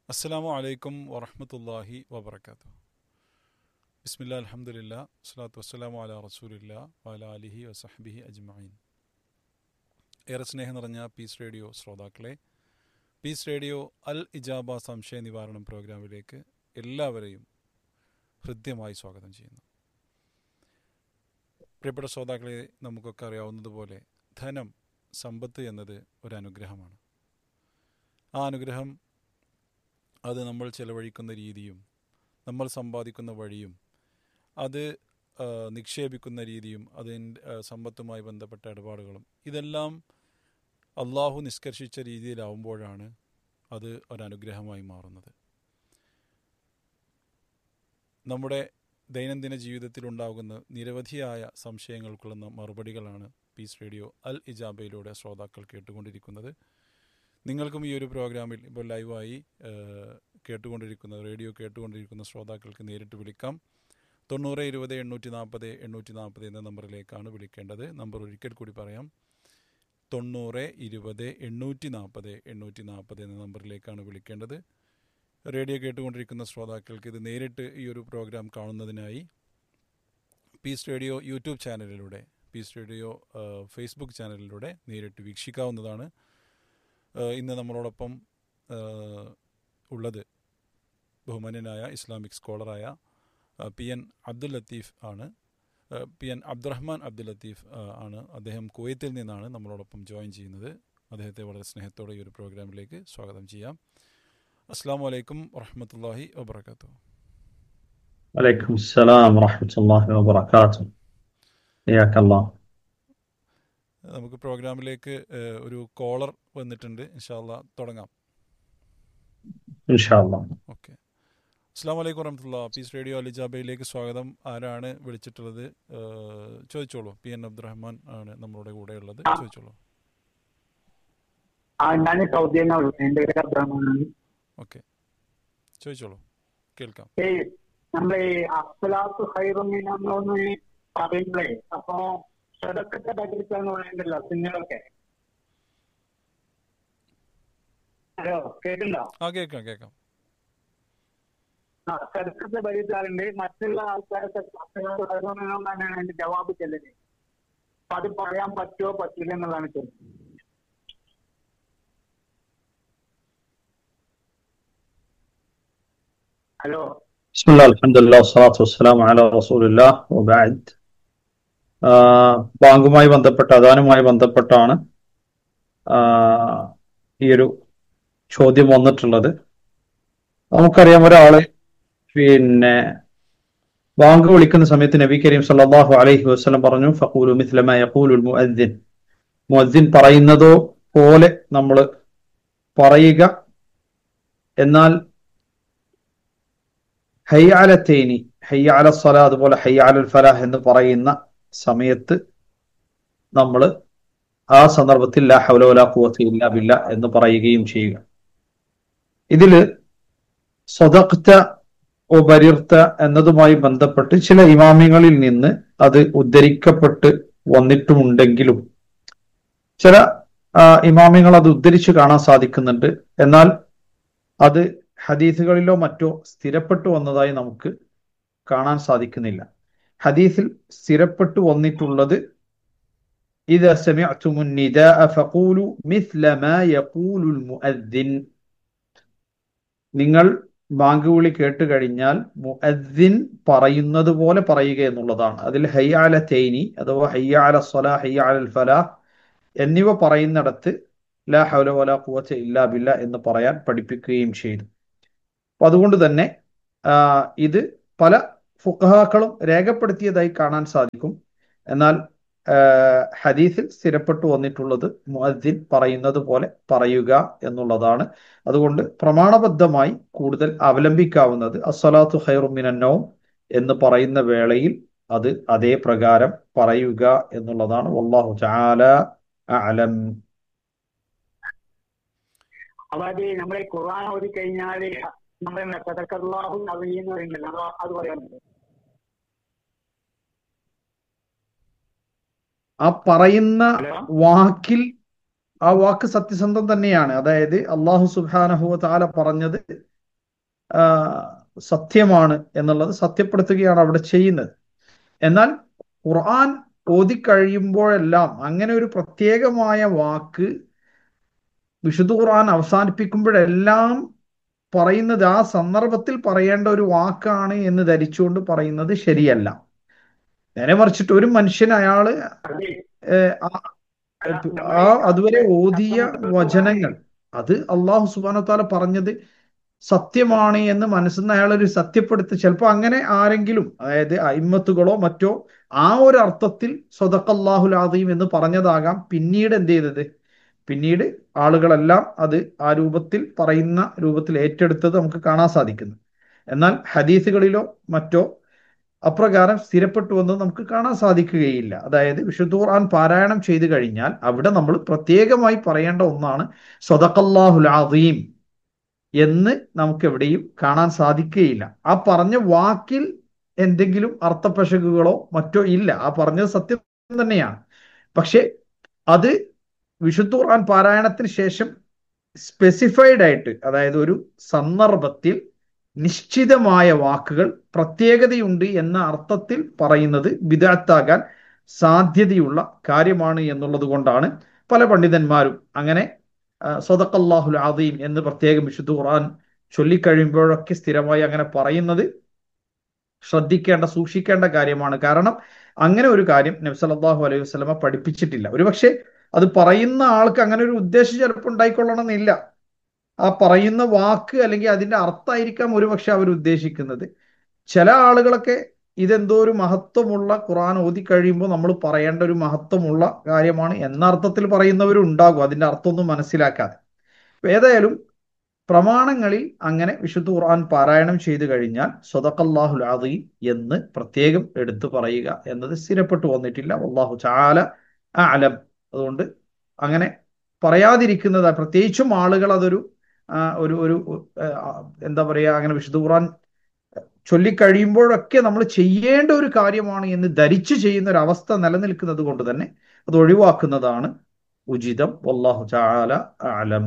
അസ്സലാമു അലൈക്കും വറഹമത്തല്ലാഹി വബർക്കാത്തു ബിസ്മില്ല അലഹമുല്ല വസ്സലാത്തു വസ്സലാമു അല റസൂലില്ല വല അലിഹി വസഹബിഹി അജ്മീൻ ഏറെ സ്നേഹം നിറഞ്ഞ പീസ് റേഡിയോ ശ്രോതാക്കളെ പീസ് റേഡിയോ അൽ ഇജാബ സംശയ നിവാരണം പ്രോഗ്രാമിലേക്ക് എല്ലാവരെയും ഹൃദ്യമായി സ്വാഗതം ചെയ്യുന്നു പ്രിയപ്പെട്ട ശ്രോതാക്കളെ നമുക്കൊക്കെ അറിയാവുന്നതുപോലെ ധനം സമ്പത്ത് എന്നത് ഒരു അനുഗ്രഹമാണ് ആ അനുഗ്രഹം അത് നമ്മൾ ചെലവഴിക്കുന്ന രീതിയും നമ്മൾ സമ്പാദിക്കുന്ന വഴിയും അത് നിക്ഷേപിക്കുന്ന രീതിയും അതിൻ്റെ സമ്പത്തുമായി ബന്ധപ്പെട്ട ഇടപാടുകളും ഇതെല്ലാം അള്ളാഹു നിഷ്കർഷിച്ച രീതിയിലാവുമ്പോഴാണ് അത് ഒരനുഗ്രഹമായി മാറുന്നത് നമ്മുടെ ദൈനംദിന ജീവിതത്തിൽ ഉണ്ടാകുന്ന നിരവധിയായ സംശയങ്ങൾക്കുള്ള മറുപടികളാണ് പീസ് റേഡിയോ അൽ ഇജാബയിലൂടെ ശ്രോതാക്കൾ കേട്ടുകൊണ്ടിരിക്കുന്നത് നിങ്ങൾക്കും ഈ ഒരു പ്രോഗ്രാമിൽ ഇപ്പോൾ ലൈവായി കേട്ടുകൊണ്ടിരിക്കുന്ന റേഡിയോ കേട്ടുകൊണ്ടിരിക്കുന്ന ശ്രോതാക്കൾക്ക് നേരിട്ട് വിളിക്കാം തൊണ്ണൂറ് ഇരുപത് എണ്ണൂറ്റി നാൽപ്പത് എണ്ണൂറ്റി നാൽപ്പത് എന്ന നമ്പറിലേക്കാണ് വിളിക്കേണ്ടത് നമ്പർ ഒരിക്കൽ കൂടി പറയാം തൊണ്ണൂറ് ഇരുപത് എണ്ണൂറ്റി നാൽപ്പത് എണ്ണൂറ്റി നാൽപ്പത് എന്ന നമ്പറിലേക്കാണ് വിളിക്കേണ്ടത് റേഡിയോ കേട്ടുകൊണ്ടിരിക്കുന്ന ശ്രോതാക്കൾക്ക് ഇത് നേരിട്ട് ഈ ഒരു പ്രോഗ്രാം കാണുന്നതിനായി പീസ് റേഡിയോ യൂട്യൂബ് ചാനലിലൂടെ പീസ് റേഡിയോ ഫേസ്ബുക്ക് ചാനലിലൂടെ നേരിട്ട് വീക്ഷിക്കാവുന്നതാണ് ഇന്ന് നമ്മളോടൊപ്പം ഉള്ളത് ബഹുമാന്യനായ ഇസ്ലാമിക് സ്കോളറായ പി എൻ അബ്ദുൽ ലത്തീഫ് ആണ് പി എൻ അബ്ദുറഹ്മാൻ അബ്ദുൽ ലത്തീഫ് ആണ് അദ്ദേഹം കുവൈത്തിൽ നിന്നാണ് നമ്മളോടൊപ്പം ജോയിൻ ചെയ്യുന്നത് അദ്ദേഹത്തെ വളരെ സ്നേഹത്തോടെ ഈ ഒരു പ്രോഗ്രാമിലേക്ക് സ്വാഗതം ചെയ്യാം അസ്സാം വലൈക്കും വറഹമത്തല്ലാഹി വബർക്കാത്തു വലൈക്കും അസ്സലാം വറഹമത്തല്ലാഹി വബർക്കാത്തു നമുക്ക് പ്രോഗ്രാമിലേക്ക് ഒരു കോളർ വന്നിട്ടുണ്ട് ഇൻഷാല്ല തുടങ്ങാം ഓക്കെ അസ്സാം വലൈക്കും വറഹമത്തുള്ള പീസ് റേഡിയോ അലിജാബയിലേക്ക് സ്വാഗതം ആരാണ് വിളിച്ചിട്ടുള്ളത് ചോദിച്ചോളൂ പി എൻ അബ്ദുറഹ്മാൻ ആണ് നമ്മളുടെ കൂടെ ഉള്ളത് ചോദിച്ചോളൂ ഞാൻ സൗദി എന്റെ പേര് അബ്ദുറഹ്മാൻ ഓക്കെ ചോദിച്ചോളൂ കേൾക്കാം നമ്മളെ അഫ്സലാത്ത് ഹൈറുമിനൊന്ന് പറയുമ്പോഴേ അപ്പൊ സദക്കത്തെ പറ്റിച്ചാന്ന് പറയണ്ടല്ലോ കുഞ്ഞുങ്ങളൊക്കെ ഹലോ കേൾക്കണ്ടോ ആ കേൾക്കാം കേൾക്കാം ആ സദക്കത്തെ പരിചാറുണ്ട് മറ്റുള്ള ആൾക്കാരൊക്കെ തന്നെയാണ് അതിന്റെ ജവാബ് ചെല്ലുന്നത് അപ്പൊ അത് പറയാൻ പറ്റുമോ പറ്റില്ല എന്നുള്ളതാണ് ചോദിച്ചത് ഹലോ بسم الله الحمد لله والصلاة والسلام على رسول الله وبعد ബാങ്കുമായി ബന്ധപ്പെട്ട അദാനുമായി ബന്ധപ്പെട്ടാണ് ഈ ഒരു ചോദ്യം വന്നിട്ടുള്ളത് നമുക്കറിയാം ഒരാള് പിന്നെ ബാങ്ക് വിളിക്കുന്ന സമയത്ത് നബി കരീം സല്ലല്ലാഹു അലൈഹി വസല്ലം പറഞ്ഞു ഫഖൂലു മിസ്ലമ യഖൂലുൽ മുഅദ്ദിൻ മുഅദ്ദിൻ പറയുന്നതോ പോലെ നമ്മൾ പറയുക എന്നാൽ ഹയ്യാലത്തേനി ഹയ്യാല സ്വല അതുപോലെ ഹയ്യാലുൽ ഫലാഹ് എന്ന് പറയുന്ന സമയത്ത് നമ്മൾ ആ സന്ദർഭത്തിൽ ലാ ഹൗല വലാ ഖുവത ഇല്ലാ ബില്ല എന്ന് പറയുകയും ചെയ്യുക ഇതില് സ്വതക്ത ഉപരിർത്ത എന്നതുമായി ബന്ധപ്പെട്ട് ചില ഇമാമിങ്ങളിൽ നിന്ന് അത് ഉദ്ധരിക്കപ്പെട്ട് വന്നിട്ടുമുണ്ടെങ്കിലും ചില ഇമാമിങ്ങൾ അത് ഉദ്ധരിച്ചു കാണാൻ സാധിക്കുന്നുണ്ട് എന്നാൽ അത് ഹദീസുകളിലോ മറ്റോ സ്ഥിരപ്പെട്ടു വന്നതായി നമുക്ക് കാണാൻ സാധിക്കുന്നില്ല ഹദീസിൽ സ്ഥിരപ്പെട്ടു വന്നിട്ടുള്ളത് إذا سمعتم النداء فقولوا مثل ما يقول المؤذن നിങ്ങൾ ബാങ്ക് വിളി കേട്ട് കഴിഞ്ഞാൽ മുഅദ്ദിൻ പറയുന്നത് പോലെ പറയുക എന്നുള്ളതാണ് അതിൽ ഹയ്യാല തൈനി അഥവാ ഹയ്യാല സ്വലാ ഹയ്യാല ഫലാഹ് എന്നിവ പറയുന്നിടത്ത് ലാ ഹൗല വലാ ഖുവത ഇല്ലാ ബില്ല എന്ന് പറയാൻ പഠിപ്പിക്കുകയും ചെയ്തു അപ്പൊ അതുകൊണ്ട് തന്നെ ഇത് പല ഫുഖഹാക്കളും രേഖപ്പെടുത്തിയതായി കാണാൻ സാധിക്കും എന്നാൽ ഹദീസിൽ സ്ഥിരപ്പെട്ടു വന്നിട്ടുള്ളത് മുഅദ്ദിൻ പറയുന്നത് പോലെ പറയുക എന്നുള്ളതാണ് അതുകൊണ്ട് പ്രമാണബദ്ധമായി കൂടുതൽ അവലംബിക്കാവുന്നത് അസ്സലാത്തു ഹൈറുമിനന്നവും എന്ന് പറയുന്ന വേളയിൽ അത് അതേ പ്രകാരം പറയുക എന്നുള്ളതാണ് വല്ലാഹു ചാല അലം അതായത് നമ്മളെ ഖുർആൻ ഓതി കഴിഞ്ഞാല് നമ്മളെ സദക്കല്ലാഹു എന്ന് പറയുന്നില്ല അതോ അത് പറയാൻ ആ പറയുന്ന ഹലോ വാക്കിൽ ആ വാക്ക് സത്യസന്ധം തന്നെയാണ് അതായത് അള്ളാഹു സുബാനഹുവ താല പറഞ്ഞത് ആ, സത്യമാണ് എന്നുള്ളത് സത്യപ്പെടുത്തുകയാണ് അവിടെ ചെയ്യുന്നത് എന്നാൽ ഖുർആൻ ഓതിക്കഴിയുമ്പോഴെല്ലാം അങ്ങനെ ഒരു പ്രത്യേകമായ വാക്ക് വിശുദ്ധ ഖുർആൻ അവസാനിപ്പിക്കുമ്പോഴെല്ലാം പറയുന്നത് ആ സന്ദർഭത്തിൽ പറയേണ്ട ഒരു വാക്കാണ് എന്ന് ധരിച്ചുകൊണ്ട് പറയുന്നത് ശരിയല്ല നേരെ മറിച്ചിട്ട് ഒരു മനുഷ്യൻ അയാള് അതെ ഏഹ്, ആ- ആ അതുവരെ ഓതിയ വചനങ്ങൾ അത് അള്ളാഹു സുബാന താല പറഞ്ഞത് സത്യമാണ് എന്ന് മനസ്സിന്ന് അയാൾ ഒരു സത്യപ്പെടുത്തി ചിലപ്പോൾ അങ്ങനെ ആരെങ്കിലും അതായത് അയിമത്തുകളോ മറ്റോ ആ ഒരു അർത്ഥത്തിൽ സ്വതക്കല്ലാഹുൽ ആദീം എന്ന് പറഞ്ഞതാകാം പിന്നീട് എന്ത് ചെയ്തത് പിന്നീട് ആളുകളെല്ലാം അത് ആ രൂപത്തിൽ പറയുന്ന രൂപത്തിൽ ഏറ്റെടുത്തത് നമുക്ക് കാണാൻ സാധിക്കുന്നു എന്നാൽ ഹദീസുകളിലോ മറ്റോ അപ്രകാരം സ്ഥിരപ്പെട്ടു വന്നത് നമുക്ക് കാണാൻ സാധിക്കുകയില്ല അതായത് വിശുദ്ധ ഖുർആൻ പാരായണം ചെയ്തു കഴിഞ്ഞാൽ അവിടെ നമ്മൾ പ്രത്യേകമായി പറയേണ്ട ഒന്നാണ് സ്വതക്കല്ലാഹുൽ ആദീം എന്ന് നമുക്ക് എവിടെയും കാണാൻ സാധിക്കുകയില്ല ആ പറഞ്ഞ വാക്കിൽ എന്തെങ്കിലും അർത്ഥപ്പശകുകളോ മറ്റോ ഇല്ല ആ പറഞ്ഞത് സത്യം തന്നെയാണ് പക്ഷെ അത് വിശുദ്ധ ഖുർആൻ പാരായണത്തിന് ശേഷം സ്പെസിഫൈഡ് ആയിട്ട് അതായത് ഒരു സന്ദർഭത്തിൽ നിശ്ചിതമായ വാക്കുകൾ പ്രത്യേകതയുണ്ട് എന്ന അർത്ഥത്തിൽ പറയുന്നത് ബിദാത്താകാൻ സാധ്യതയുള്ള കാര്യമാണ് എന്നുള്ളത് കൊണ്ടാണ് പല പണ്ഡിതന്മാരും അങ്ങനെ സ്വതക്കല്ലാഹുൽ ആദീം എന്ന് പ്രത്യേകം വിശുദ്ധ ഖുർആൻ ചൊല്ലിക്കഴിയുമ്പോഴൊക്കെ സ്ഥിരമായി അങ്ങനെ പറയുന്നത് ശ്രദ്ധിക്കേണ്ട സൂക്ഷിക്കേണ്ട കാര്യമാണ് കാരണം അങ്ങനെ ഒരു കാര്യം നബി സല്ലല്ലാഹു അലൈഹി വസല്ലമ പഠിപ്പിച്ചിട്ടില്ല ഒരുപക്ഷെ അത് പറയുന്ന ആൾക്ക് അങ്ങനെ ഒരു ഉദ്ദേശം ചിലപ്പോൾ ഉണ്ടായിക്കൊള്ളണമെന്നില്ല ആ പറയുന്ന വാക്ക് അല്ലെങ്കിൽ അതിന്റെ അർത്ഥമായിരിക്കാം ഒരുപക്ഷെ അവർ ഉദ്ദേശിക്കുന്നത് ചില ആളുകളൊക്കെ ഇതെന്തോ ഒരു മഹത്വമുള്ള ഖുർആൻ ഓതി കഴിയുമ്പോൾ നമ്മൾ പറയേണ്ട ഒരു മഹത്വമുള്ള കാര്യമാണ് എന്ന അർത്ഥത്തിൽ പറയുന്നവരും ഉണ്ടാകും അതിന്റെ അർത്ഥമൊന്നും മനസ്സിലാക്കാതെ അപ്പൊ ഏതായാലും പ്രമാണങ്ങളിൽ അങ്ങനെ വിശുദ്ധ ഖുർആൻ പാരായണം ചെയ്തു കഴിഞ്ഞാൽ സ്വതക്കല്ലാഹുൽ ആദീം എന്ന് പ്രത്യേകം എടുത്തു പറയുക എന്നത് സ്ഥിരപ്പെട്ടു വന്നിട്ടില്ല അള്ളാഹു ചാല അലം അതുകൊണ്ട് അങ്ങനെ പറയാതിരിക്കുന്നത് പ്രത്യേകിച്ചും ആളുകൾ അതൊരു ആ, ഒരു ഒരു ആ, എന്താ പറയുക അങ്ങനെ വിശുദ്ധ ഖുർആൻ ചൊല്ലിക്കഴിയുമ്പോഴൊക്കെ നമ്മൾ ചെയ്യേണ്ട ഒരു കാര്യമാണ് എന്ന് ധരിച്ചു ചെയ്യുന്ന ഒരു അവസ്ഥ നിലനിൽക്കുന്നത് കൊണ്ട് തന്നെ അത് ഒഴിവാക്കുന്നതാണ് ഉചിതം വല്ലാഹു ചാല അലം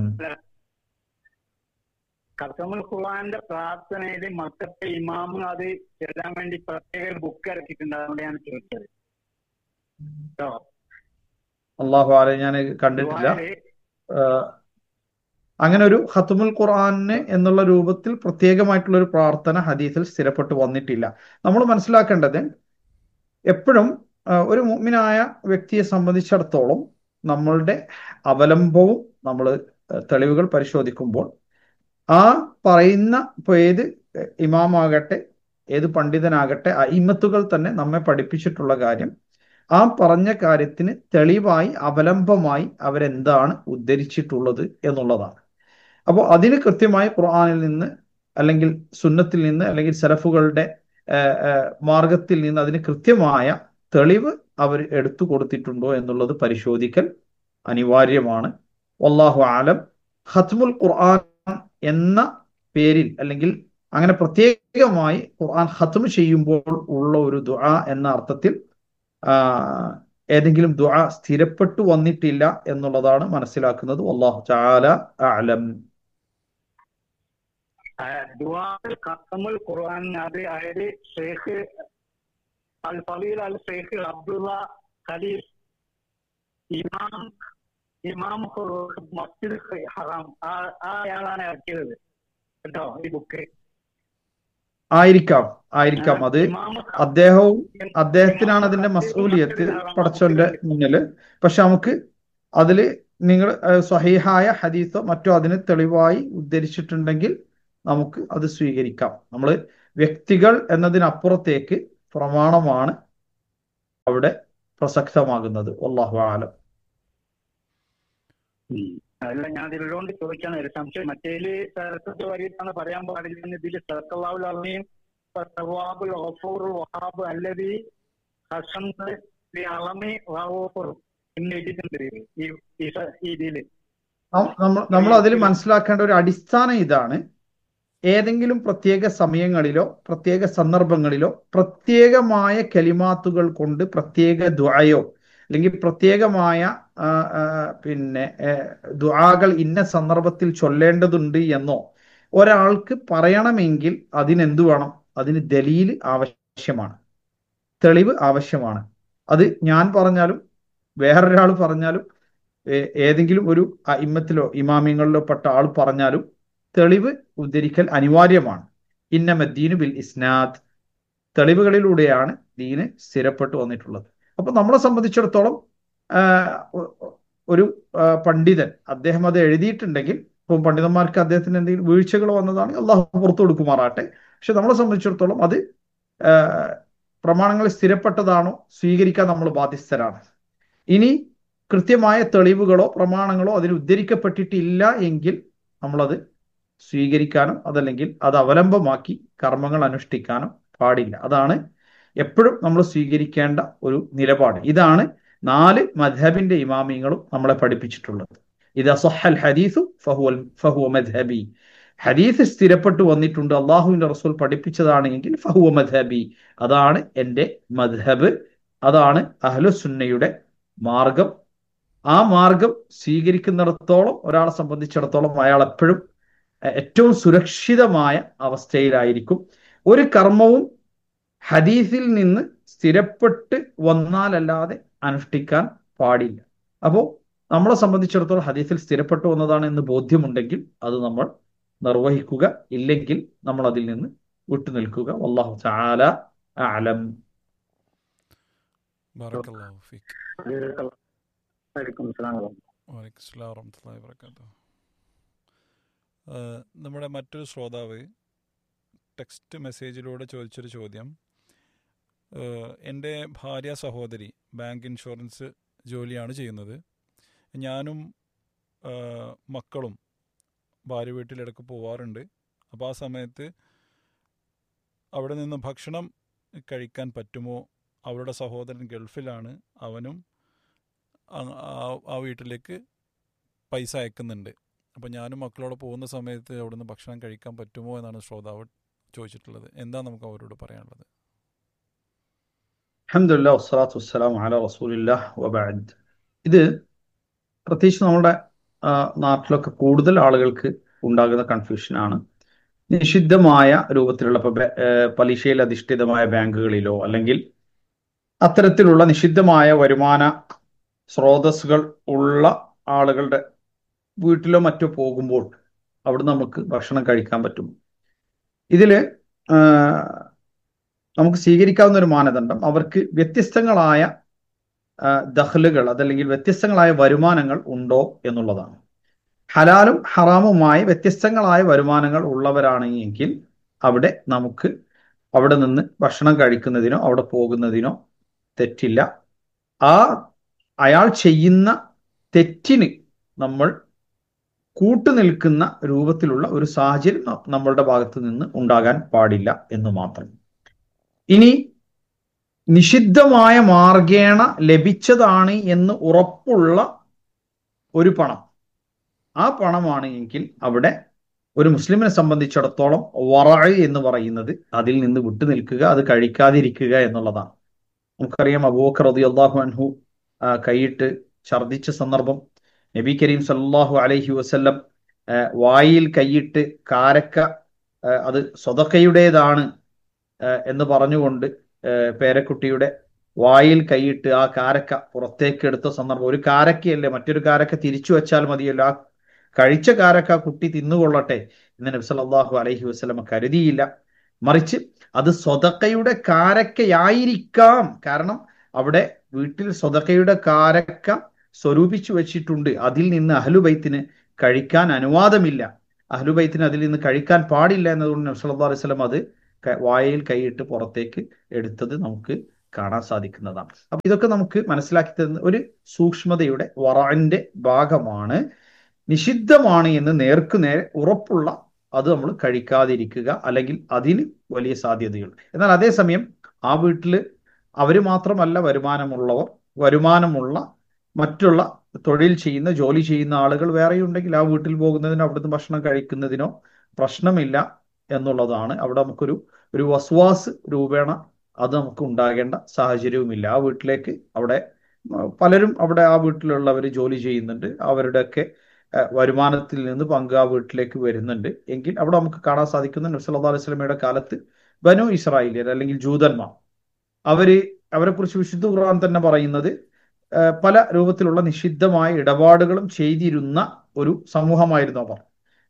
കസമുൽ ഖുർആന്റെ പ്രാർത്ഥനയിൽ മക്കത്തെ ഇമാമ് അത് എഴുതാൻ വേണ്ടി പ്രത്യേക ബുക്ക് ഇറക്കിയിട്ടുണ്ട് അതുകൊണ്ട് ഞാൻ ചോദിച്ചത് കേട്ടോ അള്ളാഹു ആലെ ഞാൻ കണ്ടിട്ടില്ല ദുആയില് ആഹ് അങ്ങനെ ഒരു ഖത്തുമുൽ ഖുർആന് എന്നുള്ള രൂപത്തിൽ പ്രത്യേകമായിട്ടുള്ള ഒരു പ്രാർത്ഥന ഹദീസിൽ സ്ഥിരപ്പെട്ടു വന്നിട്ടില്ല നമ്മൾ മനസ്സിലാക്കേണ്ടത് എപ്പോഴും ആഹ് ഒരു മുഅ്മിനായ വ്യക്തിയെ സംബന്ധിച്ചിടത്തോളം നമ്മളുടെ അവലംബവും നമ്മൾ തെളിവുകൾ പരിശോധിക്കുമ്പോൾ ആ പറയുന്ന ഇപ്പൊ ഏത് ഇമാമാകട്ടെ ഏത് പണ്ഡിതനാകട്ടെ അയിമത്തുകൾ തന്നെ നമ്മെ പഠിപ്പിച്ചിട്ടുള്ള കാര്യം ആ പറഞ്ഞ കാര്യത്തിന് തെളിവായി അവലംബമായി അവരെന്താണ് ഉദ്ധരിച്ചിട്ടുള്ളത് എന്നുള്ളതാണ് അപ്പോൾ അതിന് കൃത്യമായി ഖുർആനിൽ നിന്ന് അല്ലെങ്കിൽ സുന്നത്തിൽ നിന്ന് അല്ലെങ്കിൽ സലഫുകളുടെ ആഹ്, ആഹ്, മാർഗത്തിൽ നിന്ന് അതിന് കൃത്യമായ തെളിവ് അവർ എടുത്തു കൊടുത്തിട്ടുണ്ടോ എന്നുള്ളത് പരിശോധിക്കൽ അനിവാര്യമാണ് വല്ലാഹു ആലം ഖത്മുൽ ഖുർആൻ എന്ന പേരിൽ അല്ലെങ്കിൽ അങ്ങനെ പ്രത്യേകമായി ഖുർആൻ ഖത്മ് ചെയ്യുമ്പോൾ ഉള്ള ഒരു ദുആ എന്ന അർത്ഥത്തിൽ ആ, ഏതെങ്കിലും ദുആ സ്ഥിരപ്പെട്ടു വന്നിട്ടില്ല എന്നുള്ളതാണ് മനസ്സിലാക്കുന്നത് വല്ലാഹു തആല അഅലം ദുആൽ ഖത്തമുൽ ഖുർആൻ അത് അതായത് ഷെയ്ഖ് അൽ ഫലീൽ അൽ ഷെയ്ഖ് അബ്ദുള്ള ഖലീൽ ഇമാം ഇമാം ഹു- മസ്ജിദ് ഹറാം ആ ആ അയാളാണ് ഇറക്കിയത് കേട്ടോ ഈ ബുക്ക് ആയിരിക്കാം ആയിരിക്കാം അത് ഇമാം അദ്ദേഹവും അദ്ദേഹത്തിനാണ് അതിന്റെ മസൂലിയത്ത് പടച്ചോന്റെ മുന്നില് പക്ഷെ നമുക്ക് അതില് നിങ്ങൾ ഏഹ്, സ്വഹീഹായ ഹദീസോ മറ്റോ അതിന് തെളിവായി ഉദ്ധരിച്ചിട്ടുണ്ടെങ്കിൽ നമുക്ക് അത് സ്വീകരിക്കാം നമ്മൾ വ്യക്തികൾ എന്നതിനപ്പുറത്തേക്ക് പ്രമാണമാണ് അവിടെ പ്രസക്തമാകുന്നത് വല്ലാഹു ആലം അല്ല ഞാൻ ഇതിലുകൊണ്ട് ചോദിക്കാണ് ഒരു സംശയം മറ്റേല് സ്ഥലത്ത് വരിയിട്ടാണ് പറയാൻ പാടില്ല ഇതിൽ സർക്കല്ലാവുൽ അറീം സവാബുൽ ഗഫൂർ വഹാബ് അല്ലതി ഹസൻത് ലി അളമി റഊഫുർ എന്ന് എഴുതിയിട്ടുണ്ട് ഇതില്. ഈ ഈ സ- ഈ ഇതില് നമ്മൾ നമ്മൾ അതിൽ മനസ്സിലാക്കേണ്ട ഒരു അടിസ്ഥാനം ഇതാണ് ഏതെങ്കിലും പ്രത്യേക സമയങ്ങളിലോ പ്രത്യേക സന്ദർഭങ്ങളിലോ പ്രത്യേകമായ കലിമാത്തുകൾ കൊണ്ട് പ്രത്യേക ദുആയോ അല്ലെങ്കിൽ പ്രത്യേകമായ ആ, ആ, പിന്നെ ഏ, ദുആകൾ ഇന്ന സന്ദർഭത്തിൽ ചൊല്ലേണ്ടതുണ്ട് എന്നോ ഒരാൾക്ക് പറയണമെങ്കിൽ അതിനെന്തു വേണം അതിന് ദലീൽ ആവശ്യമാണ് തെളിവ് ആവശ്യമാണ് അത് ഞാൻ പറഞ്ഞാലും വേറൊരാൾ പറഞ്ഞാലും ഏ- ഏതെങ്കിലും ഒരു ഇമ്മത്തിലോ ഇമാമിങ്ങളിലോ പെട്ട ആൾ പറഞ്ഞാലും തെളിവ് ഉദ്ധരിക്കൽ അനിവാര്യമാണ് ഇന്നമദ്ദീനു ബിൽ ഇസ്നാദ് തെളിവുകളിലൂടെയാണ് ദീന് സ്ഥിരപ്പെട്ടു വന്നിട്ടുള്ളത് അപ്പൊ നമ്മളെ സംബന്ധിച്ചിടത്തോളം ആ, ഒ- ഒരു ആ, പണ്ഡിതൻ അദ്ദേഹം അത് എഴുതിയിട്ടുണ്ടെങ്കിൽ ഇപ്പം പണ്ഡിതന്മാർക്ക് അദ്ദേഹത്തിന് എന്തെങ്കിലും വീഴ്ചകൾ വന്നതാണ് അള്ളാഹു പുറത്തു കൊടുക്കുമാറാട്ടെ പക്ഷെ നമ്മളെ സംബന്ധിച്ചിടത്തോളം അത് ആ, പ്രമാണങ്ങൾ സ്ഥിരപ്പെട്ടതാണോ സ്വീകരിക്കാൻ നമ്മൾ ബാധ്യസ്ഥരാണ് ഇനി കൃത്യമായ തെളിവുകളോ പ്രമാണങ്ങളോ അതിൽ ഉദ്ധരിക്കപ്പെട്ടിട്ടില്ല എങ്കിൽ നമ്മളത് സ്വീകരിക്കാനോ അതല്ലെങ്കിൽ അത് അവലംബമാക്കി കർമ്മങ്ങൾ അനുഷ്ഠിക്കാനോ പാടില്ല അതാണ് എപ്പോഴും നമ്മൾ സ്വീകരിക്കേണ്ട ഒരു നിലപാട് ഇതാണ് നാല് മദ്ഹബിന്റെ ഇമാമിങ്ങളും നമ്മളെ പഠിപ്പിച്ചിട്ടുള്ളത് ഇത് അസഹൽ ഹദീസു ഫഹുവൽ ഫഹുവ മദ്ഹബി ഹദീസ് സ്ഥിരപ്പെട്ടു വന്നിട്ടുണ്ട് അള്ളാഹുവിന്റെ റസൂൽ പഠിപ്പിച്ചതാണ് എങ്കിൽ ഫഹുവ മദ്ഹബി അതാണ് എൻ്റെ മദ്ഹബ് അതാണ് അഹ്ലുസുന്നയുടെ മാർഗം ആ മാർഗം സ്വീകരിക്കുന്നിടത്തോളം ഒരാളെ സംബന്ധിച്ചിടത്തോളം അയാൾ എപ്പോഴും എ- ഏറ്റവും സുരക്ഷിതമായ അവസ്ഥയിലായിരിക്കും ഒരു കർമ്മവും ഹദീസിൽ നിന്ന് സ്ഥിരപ്പെട്ട് വന്നാലല്ലാതെ അനുഷ്ഠിക്കാൻ പാടില്ല അപ്പോൾ നമ്മളെ സംബന്ധിച്ചിടത്തോളം ഹദീസിൽ സ്ഥിരപ്പെട്ടു വന്നതാണ് എന്ന് ബോധ്യമുണ്ടെങ്കിൽ അത് നമ്മൾ നിർവഹിക്കുക ഇല്ലെങ്കിൽ നമ്മൾ അതിൽ നിന്ന് വിട്ടുനിൽക്കുക വല്ലാഹു തആല അലം ബാറക്കല്ലാഹു ഫീക്ക് വലൈക്കും അസ്സലാം വറഹ്മത്തുള്ളാഹി. വലൈക്കും സ്ലാം വറഹ്മത്തുള്ളാഹി വബറകാതുഹു ഏഹ് നമ്മുടെ മറ്റൊരു ശ്രോതാവ് ടെക്സ്റ്റ് മെസ്സേജിലൂടെ ചോദിച്ചൊരു ചോദ്യം ഏഹ് എൻ്റെ ഭാര്യ സഹോദരി ബാങ്ക് ഇൻഷുറൻസ് ജോലിയാണ് ചെയ്യുന്നത് ഞാനും ഏഹ് മക്കളും ഭാര്യ വീട്ടിലിടക്ക് പോവാറുണ്ട് അപ്പോൾ ആ സമയത്ത് അവിടെ നിന്ന് ഭക്ഷണം കഴിക്കാൻ പറ്റുമോ അവളുടെ സഹോദരൻ ഗൾഫിലാണ് അവനും ആ- ആ- ആ വീട്ടിലേക്ക് പൈസ അയക്കുന്നുണ്ട് അപ്പോൾ ഞാനും മക്കളോട് പോകുന്ന സമയത്ത് അവിടുന്ന് ഭക്ഷണം കഴിക്കാൻ പറ്റുമോ എന്നാണ് ശ്രോതാവ് ചോദിച്ചിട്ടുള്ളത് എന്താ നമുക്ക് അവരോട് പറയാനുള്ളത് അൽഹംദുലില്ലാ വസ്സലാത്തു വസ്സലാമു അലാ റസൂലില്ലാഹ് വബഅദ് ഇത് പ്രത്യേകിച്ച് നമ്മുടെ ആ, നാട്ടിലൊക്കെ കൂടുതൽ ആളുകൾക്ക് ഉണ്ടാകുന്ന കൺഫ്യൂഷനാണ് നിഷിദ്ധമായ രൂപത്തിലുള്ള ഇപ്പൊ ബെ- ഏ, പലിശയിൽ അധിഷ്ഠിതമായ ബാങ്കുകളിലോ അല്ലെങ്കിൽ അത്തരത്തിലുള്ള നിഷിദ്ധമായ വരുമാന സ്രോതസ്സുകൾ ഉള്ള ആളുകളുടെ വീട്ടിലോ മറ്റോ പോകുമ്പോൾ അവിടെ നമുക്ക് ഭക്ഷണം കഴിക്കാൻ പറ്റും ഇതില് ആ, നമുക്ക് സ്വീകരിക്കാവുന്ന ഒരു മാനദണ്ഡം അവർക്ക് വ്യത്യസ്തങ്ങളായ ആ, ദഖ്ലുകൾ അതല്ലെങ്കിൽ വ്യത്യസ്തങ്ങളായ വരുമാനങ്ങൾ ഉണ്ടോ എന്നുള്ളതാണ് ഹലാലും ഹറാമുമായി വ്യത്യസ്തങ്ങളായ വരുമാനങ്ങൾ ഉള്ളവരാണ് എങ്കിൽ അവിടെ നമുക്ക് അവിടെ നിന്ന് ഭക്ഷണം കഴിക്കുന്നതിനോ അവിടെ പോകുന്നതിനോ തെറ്റില്ല ആ അയാൾ ചെയ്യുന്ന തെറ്റിന് നമ്മൾ കൂട്ടുനിൽക്കുന്ന രൂപത്തിലുള്ള ഒരു സാഹചര്യം ന- നമ്മളുടെ ഭാഗത്ത് നിന്ന് ഉണ്ടാകാൻ പാടില്ല എന്ന് മാത്രം ഇനി നിഷിദ്ധമായ മാർഗേണ ലഭിച്ചതാണ് എന്ന് ഉറപ്പുള്ള ഒരു പണം ആ പണമാണ് എങ്കിൽ അവിടെ ഒരു മുസ്ലിമിനെ സംബന്ധിച്ചിടത്തോളം വറ എന്ന് പറയുന്നത് അതിൽ നിന്ന് വിട്ടുനിൽക്കുക അത് കഴിക്കാതിരിക്കുക എന്നുള്ളതാണ് നമുക്കറിയാം അബൂബക്കർ റളിയല്ലാഹു അൻഹു ആ, കൈയിട്ട് ഛർദിച്ച സന്ദർഭം നബി കരീം സല്ലല്ലാഹു അലൈഹി വസല്ലം ആ, വായിൽ കൈയിട്ട് കാരക്ക ആ, അത് സ്വതക്കയുടേതാണ് ആ, എന്ന് പറഞ്ഞുകൊണ്ട് ആ, പേരക്കുട്ടിയുടെ വായിൽ കൈയിട്ട് ആ കാരക്ക പുറത്തേക്ക് എടുത്ത സന്ദർഭം ഒരു കാരക്കയല്ലേ മറ്റൊരു കാരക്ക തിരിച്ചു വെച്ചാൽ മതിയല്ലോ ആ കഴിച്ച കാരക്ക ആ കുട്ടി തിന്നുകൊള്ളട്ടെ എന്ന് നബി സല്ലല്ലാഹു അലൈഹി വസല്ലം കരുതിയില്ല മറിച്ച് അത് സ്വതക്കയുടെ കാരക്കയായിരിക്കാം കാരണം അവിടെ വീട്ടിൽ സ്വതക്കയുടെ കാരക്ക സ്വരൂപിച്ചു വെച്ചിട്ടുണ്ട് അതിൽ നിന്ന് അഹ്ലുബൈത്തിന് കഴിക്കാൻ അനുവാദമില്ല അഹ്ലുബൈത്തിന് അതിൽ നിന്ന് കഴിക്കാൻ പാടില്ല എന്നതുകൊണ്ട് നബി സല്ലല്ലാഹു അലൈഹി വസല്ലം അത് ക- വായിൽ കൈയിട്ട് പുറത്തേക്ക് എടുത്തത് നമുക്ക് കാണാൻ സാധിക്കുന്നതാണ് അപ്പൊ ഇതൊക്കെ നമുക്ക് മനസ്സിലാക്കി തരുന്ന ഒരു സൂക്ഷ്മതയുടെ വറാന്റെ ഭാഗമാണ് നിഷിദ്ധമാണ് എന്ന് നേർക്ക് നേരെ ഉറപ്പുള്ള അത് നമ്മൾ കഴിക്കാതിരിക്കുക അല്ലെങ്കിൽ അതിന് വലിയ സാധ്യതയുണ്ട് എന്നാൽ അതേസമയം ആ വീട്ടിൽ അവര് മാത്രമല്ല വരുമാനമുള്ളവർ വരുമാനമുള്ള മറ്റുള്ള തൊഴിൽ ചെയ്യുന്ന ജോലി ചെയ്യുന്ന ആളുകൾ വേറെയുണ്ടെങ്കിൽ ആ വീട്ടിൽ പോകുന്നതിനോ അവിടുന്ന് ഭക്ഷണം കഴിക്കുന്നതിനോ പ്രശ്നമില്ല എന്നുള്ളതാണ് അവിടെ നമുക്കൊരു ഒരു വസ്വാസ് രൂപേണ അത് നമുക്ക് ഉണ്ടാകേണ്ട സാഹചര്യവുമില്ല ആ വീട്ടിലേക്ക് അവിടെ ഉം, പലരും അവിടെ ആ വീട്ടിലുള്ളവർ ജോലി ചെയ്യുന്നുണ്ട് അവരുടെയൊക്കെ ഏഹ്, വരുമാനത്തിൽ നിന്ന് പങ്ക് ആ വീട്ടിലേക്ക് വരുന്നുണ്ട് എങ്കിൽ അവിടെ നമുക്ക് കാണാൻ സാധിക്കുന്ന നബി സല്ലല്ലാഹു അലൈഹി വസല്ലമയുടെ കാലത്ത് ബനു ഇസ്രായേലിയർ അല്ലെങ്കിൽ ജൂതന്മാർ അവര് അവരെ കുറിച്ച് വിശുദ്ധ ഖുർആൻ തന്നെ പറയുന്നത് ഏഹ്, പല രൂപത്തിലുള്ള നിഷിദ്ധമായ ഇടപാടുകളും ചെയ്തിരുന്ന ഒരു സമൂഹമായിരുന്നു അവർ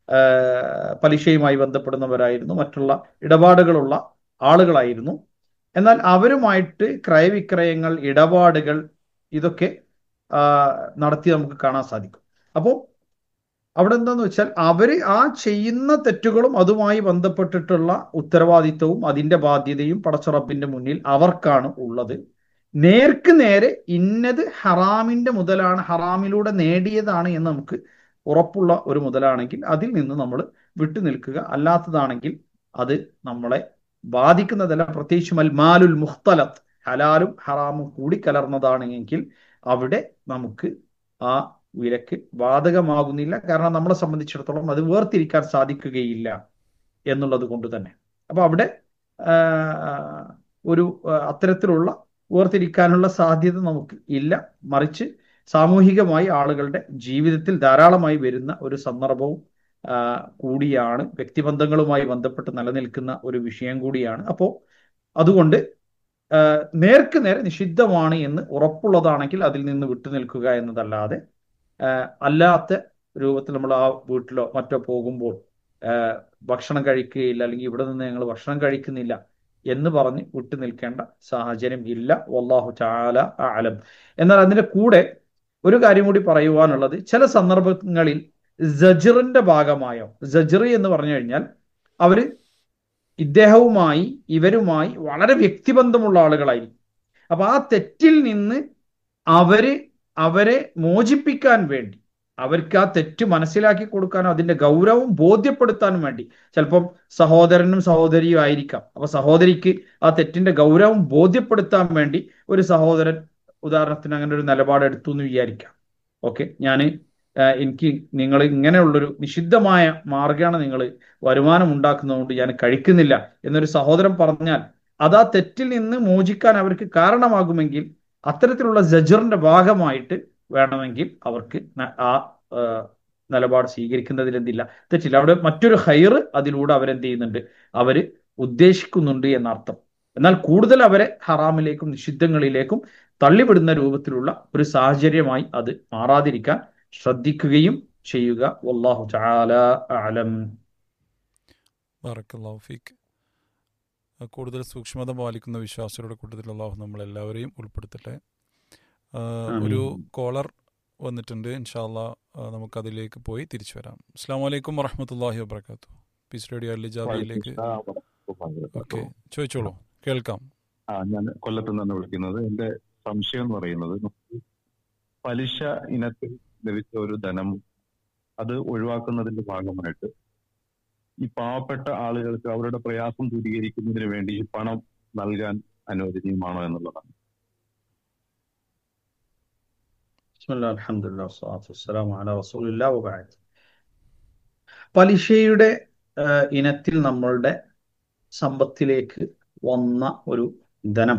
ഏഹ്, പലിശയുമായി ബന്ധപ്പെടുന്നവരായിരുന്നു മറ്റുള്ള ഇടപാടുകളുള്ള ആളുകളായിരുന്നു എന്നാൽ അവരുമായിട്ട് ക്രയവിക്രയങ്ങൾ ഇടപാടുകൾ ഇതൊക്കെ ആ, നടത്തി നമുക്ക് കാണാൻ സാധിക്കും അപ്പോൾ അവിടെ എന്താന്ന് വെച്ചാൽ അവര് ആ ചെയ്യുന്ന തെറ്റുകളും അതുമായി ബന്ധപ്പെട്ടിട്ടുള്ള ഉത്തരവാദിത്വവും അതിന്റെ ബാധ്യതയും പടച്ചുറപ്പിന്റെ മുന്നിൽ അവർക്കാണ് ഉള്ളത് നേർക്ക് നേരെ ഇന്നത് ഹറാമിന്റെ മുതലാണ് ഹറാമിലൂടെ നേടിയതാണ് എന്ന് നമുക്ക് ഉറപ്പുള്ള ഒരു മുതലാണെങ്കിൽ അതിൽ നിന്ന് നമ്മൾ വിട്ടുനിൽക്കുക അല്ലാത്തതാണെങ്കിൽ അത് നമ്മളെ ബാധിക്കുന്നതല്ല പ്രത്യേകിച്ചും അൽ മാലുൽ മുഖ്തലത്ത് ഹലാലും ഹറാമും കൂടിക്കലർന്നതാണ് എങ്കിൽ അവിടെ നമുക്ക് ആ വിലക്ക് ബാധകമാകുന്നില്ല കാരണം നമ്മളെ സംബന്ധിച്ചിടത്തോളം അത് വേർതിരിക്കാൻ സാധിക്കുകയില്ല എന്നുള്ളത് കൊണ്ട് തന്നെ അപ്പൊ അവിടെ ആ, ഒരു ആ, അത്തരത്തിലുള്ള വേർതിരിക്കാനുള്ള സാധ്യത നമുക്ക് ഇല്ല മറിച്ച് സാമൂഹികമായി ആളുകളുടെ ജീവിതത്തിൽ ധാരാളമായി വരുന്ന ഒരു സന്ദർഭവും ആ, കൂടിയാണ് വ്യക്തിബന്ധങ്ങളുമായി ബന്ധപ്പെട്ട് നിലനിൽക്കുന്ന ഒരു വിഷയം കൂടിയാണ് അപ്പോൾ അതുകൊണ്ട് ആ, നേർക്ക് നേരെ നിഷിദ്ധമാണ് എന്ന് ഉറപ്പുള്ളതാണെങ്കിൽ അതിൽ നിന്ന് വിട്ടുനിൽക്കുക എന്നതല്ലാതെ ആ, അല്ലാത്ത രൂപത്തിൽ നമ്മൾ ആ വീട്ടിലോ മറ്റോ പോകുമ്പോൾ ആ, ഭക്ഷണം കഴിക്കുകയില്ല അല്ലെങ്കിൽ ഇവിടെ നിന്ന് ഞങ്ങൾ ഭക്ഷണം കഴിക്കുന്നില്ല എന്ന് പറഞ്ഞ് വിട്ടു നിൽക്കേണ്ട സാഹചര്യം ഇല്ല വല്ലാഹു ചാല ആലം എന്നാൽ അതിന്റെ കൂടെ ഒരു കാര്യം കൂടി പറയുവാനുള്ളത് ചില സന്ദർഭങ്ങളിൽ സജറിന്റെ ഭാഗമായോ സജറി എന്ന് പറഞ്ഞു കഴിഞ്ഞാൽ അവര് ഇദ്ദേഹവുമായി ഇവരുമായി വളരെ വ്യക്തിബന്ധമുള്ള ആളുകളായിരിക്കും അപ്പൊ ആ തെറ്റിൽ നിന്ന് അവര് അവരെ മോചിപ്പിക്കാൻ വേണ്ടി അവർക്ക് ആ തെറ്റ് മനസ്സിലാക്കി കൊടുക്കാനോ അതിന്റെ ഗൗരവം ബോധ്യപ്പെടുത്താനും വേണ്ടി ചിലപ്പം സഹോദരനും സഹോദരിയും ആയിരിക്കാം അപ്പൊ സഹോദരിക്ക് ആ തെറ്റിന്റെ ഗൗരവം ബോധ്യപ്പെടുത്താൻ വേണ്ടി ഒരു സഹോദരൻ ഉദാഹരണത്തിന് അങ്ങനെ ഒരു നിലപാട് എടുത്തു എന്ന് വിചാരിക്കാം ഓക്കെ ഞാൻ എനിക്ക് നിങ്ങൾ ഇങ്ങനെയുള്ളൊരു നിഷിദ്ധമായ മാർഗമാണ് നിങ്ങൾ വരുമാനം ഉണ്ടാക്കുന്നതുകൊണ്ട് ഞാൻ കഴിക്കുന്നില്ല എന്നൊരു സഹോദരൻ പറഞ്ഞാൽ അത് ആ തെറ്റിൽ നിന്ന് മോചിക്കാൻ അവർക്ക് കാരണമാകുമെങ്കിൽ അത്തരത്തിലുള്ള ജജറിന്റെ ഭാഗമായിട്ട് വേണമെങ്കിൽ അവർക്ക് ന- ആ ആ, നിലപാട് സ്വീകരിക്കുന്നതിൽ എന്തില്ല തെറ്റില്ല അവിടെ മറ്റൊരു ഹൈർ അതിലൂടെ അവരെന്ത് ചെയ്യുന്നുണ്ട് അവര് ഉദ്ദേശിക്കുന്നുണ്ട് എന്നർത്ഥം എന്നാൽ കൂടുതൽ അവരെ ഹറാമിലേക്കും നിഷിദ്ധങ്ങളിലേക്കും തള്ളിവിടുന്ന രൂപത്തിലുള്ള ഒരു സാഹചര്യമായി അത് മാറാതിരിക്കാൻ ശ്രദ്ധിക്കുകയും ചെയ്യുക വല്ലാഹു തആല അലം ബാറക്കല്ലാഹു ഫീക്ക് ആ, കൂടുതൽ സൂക്ഷ്മത പാലിക്കുന്ന വിശ്വാസികളുടെ കൂട്ടത്തിൽ അള്ളാഹു നമ്മളെല്ലാവരെയും ഉൾപ്പെടുത്തട്ടെ ആ, ഒരു കോളർ വന്നിട്ടുണ്ട് ഇൻഷാല്ലാ നമുക്കതിലേക്ക് പോയി തിരിച്ചു വരാം അസ്സാം വലൈക്കും വറഹമത്തല്ലാഹി വബർക്കാത്തു പീസ് റേഡിയോ അല്ലിജാബിയിലേക്ക് ഓക്കെ ചോദിച്ചോളൂ കേൾക്കാം ആ ഞാൻ കൊല്ലത്ത് നിന്ന് വിളിക്കുന്നത് എന്റെ സംശയം എന്ന് പറയുന്നത് നമുക്ക് പലിശ ഇനത്തിൽ ലഭിച്ച ഒരു ധനം അത് ഒഴിവാക്കുന്നതിന്റെ ഭാഗമായിട്ട് ഈ പാവപ്പെട്ട ആളുകൾക്ക് അവരുടെ പ്രയാസം ദൂരീകരിക്കുന്നതിന് വേണ്ടി ഈ പണം നൽകാൻ അനുവദനീയമാണോ എന്നുള്ളതാണ് ബിസ്മില്ലാ, അൽഹംദുലില്ലാ, വസ്സലാത്തു വസ്സലാമു അലാ റസൂലില്ലാ വബഅദ്. പലിശയുടെ ആ, ഇനത്തിൽ നമ്മളുടെ സമ്പത്തിലേക്ക് വന്ന ഒരു ധനം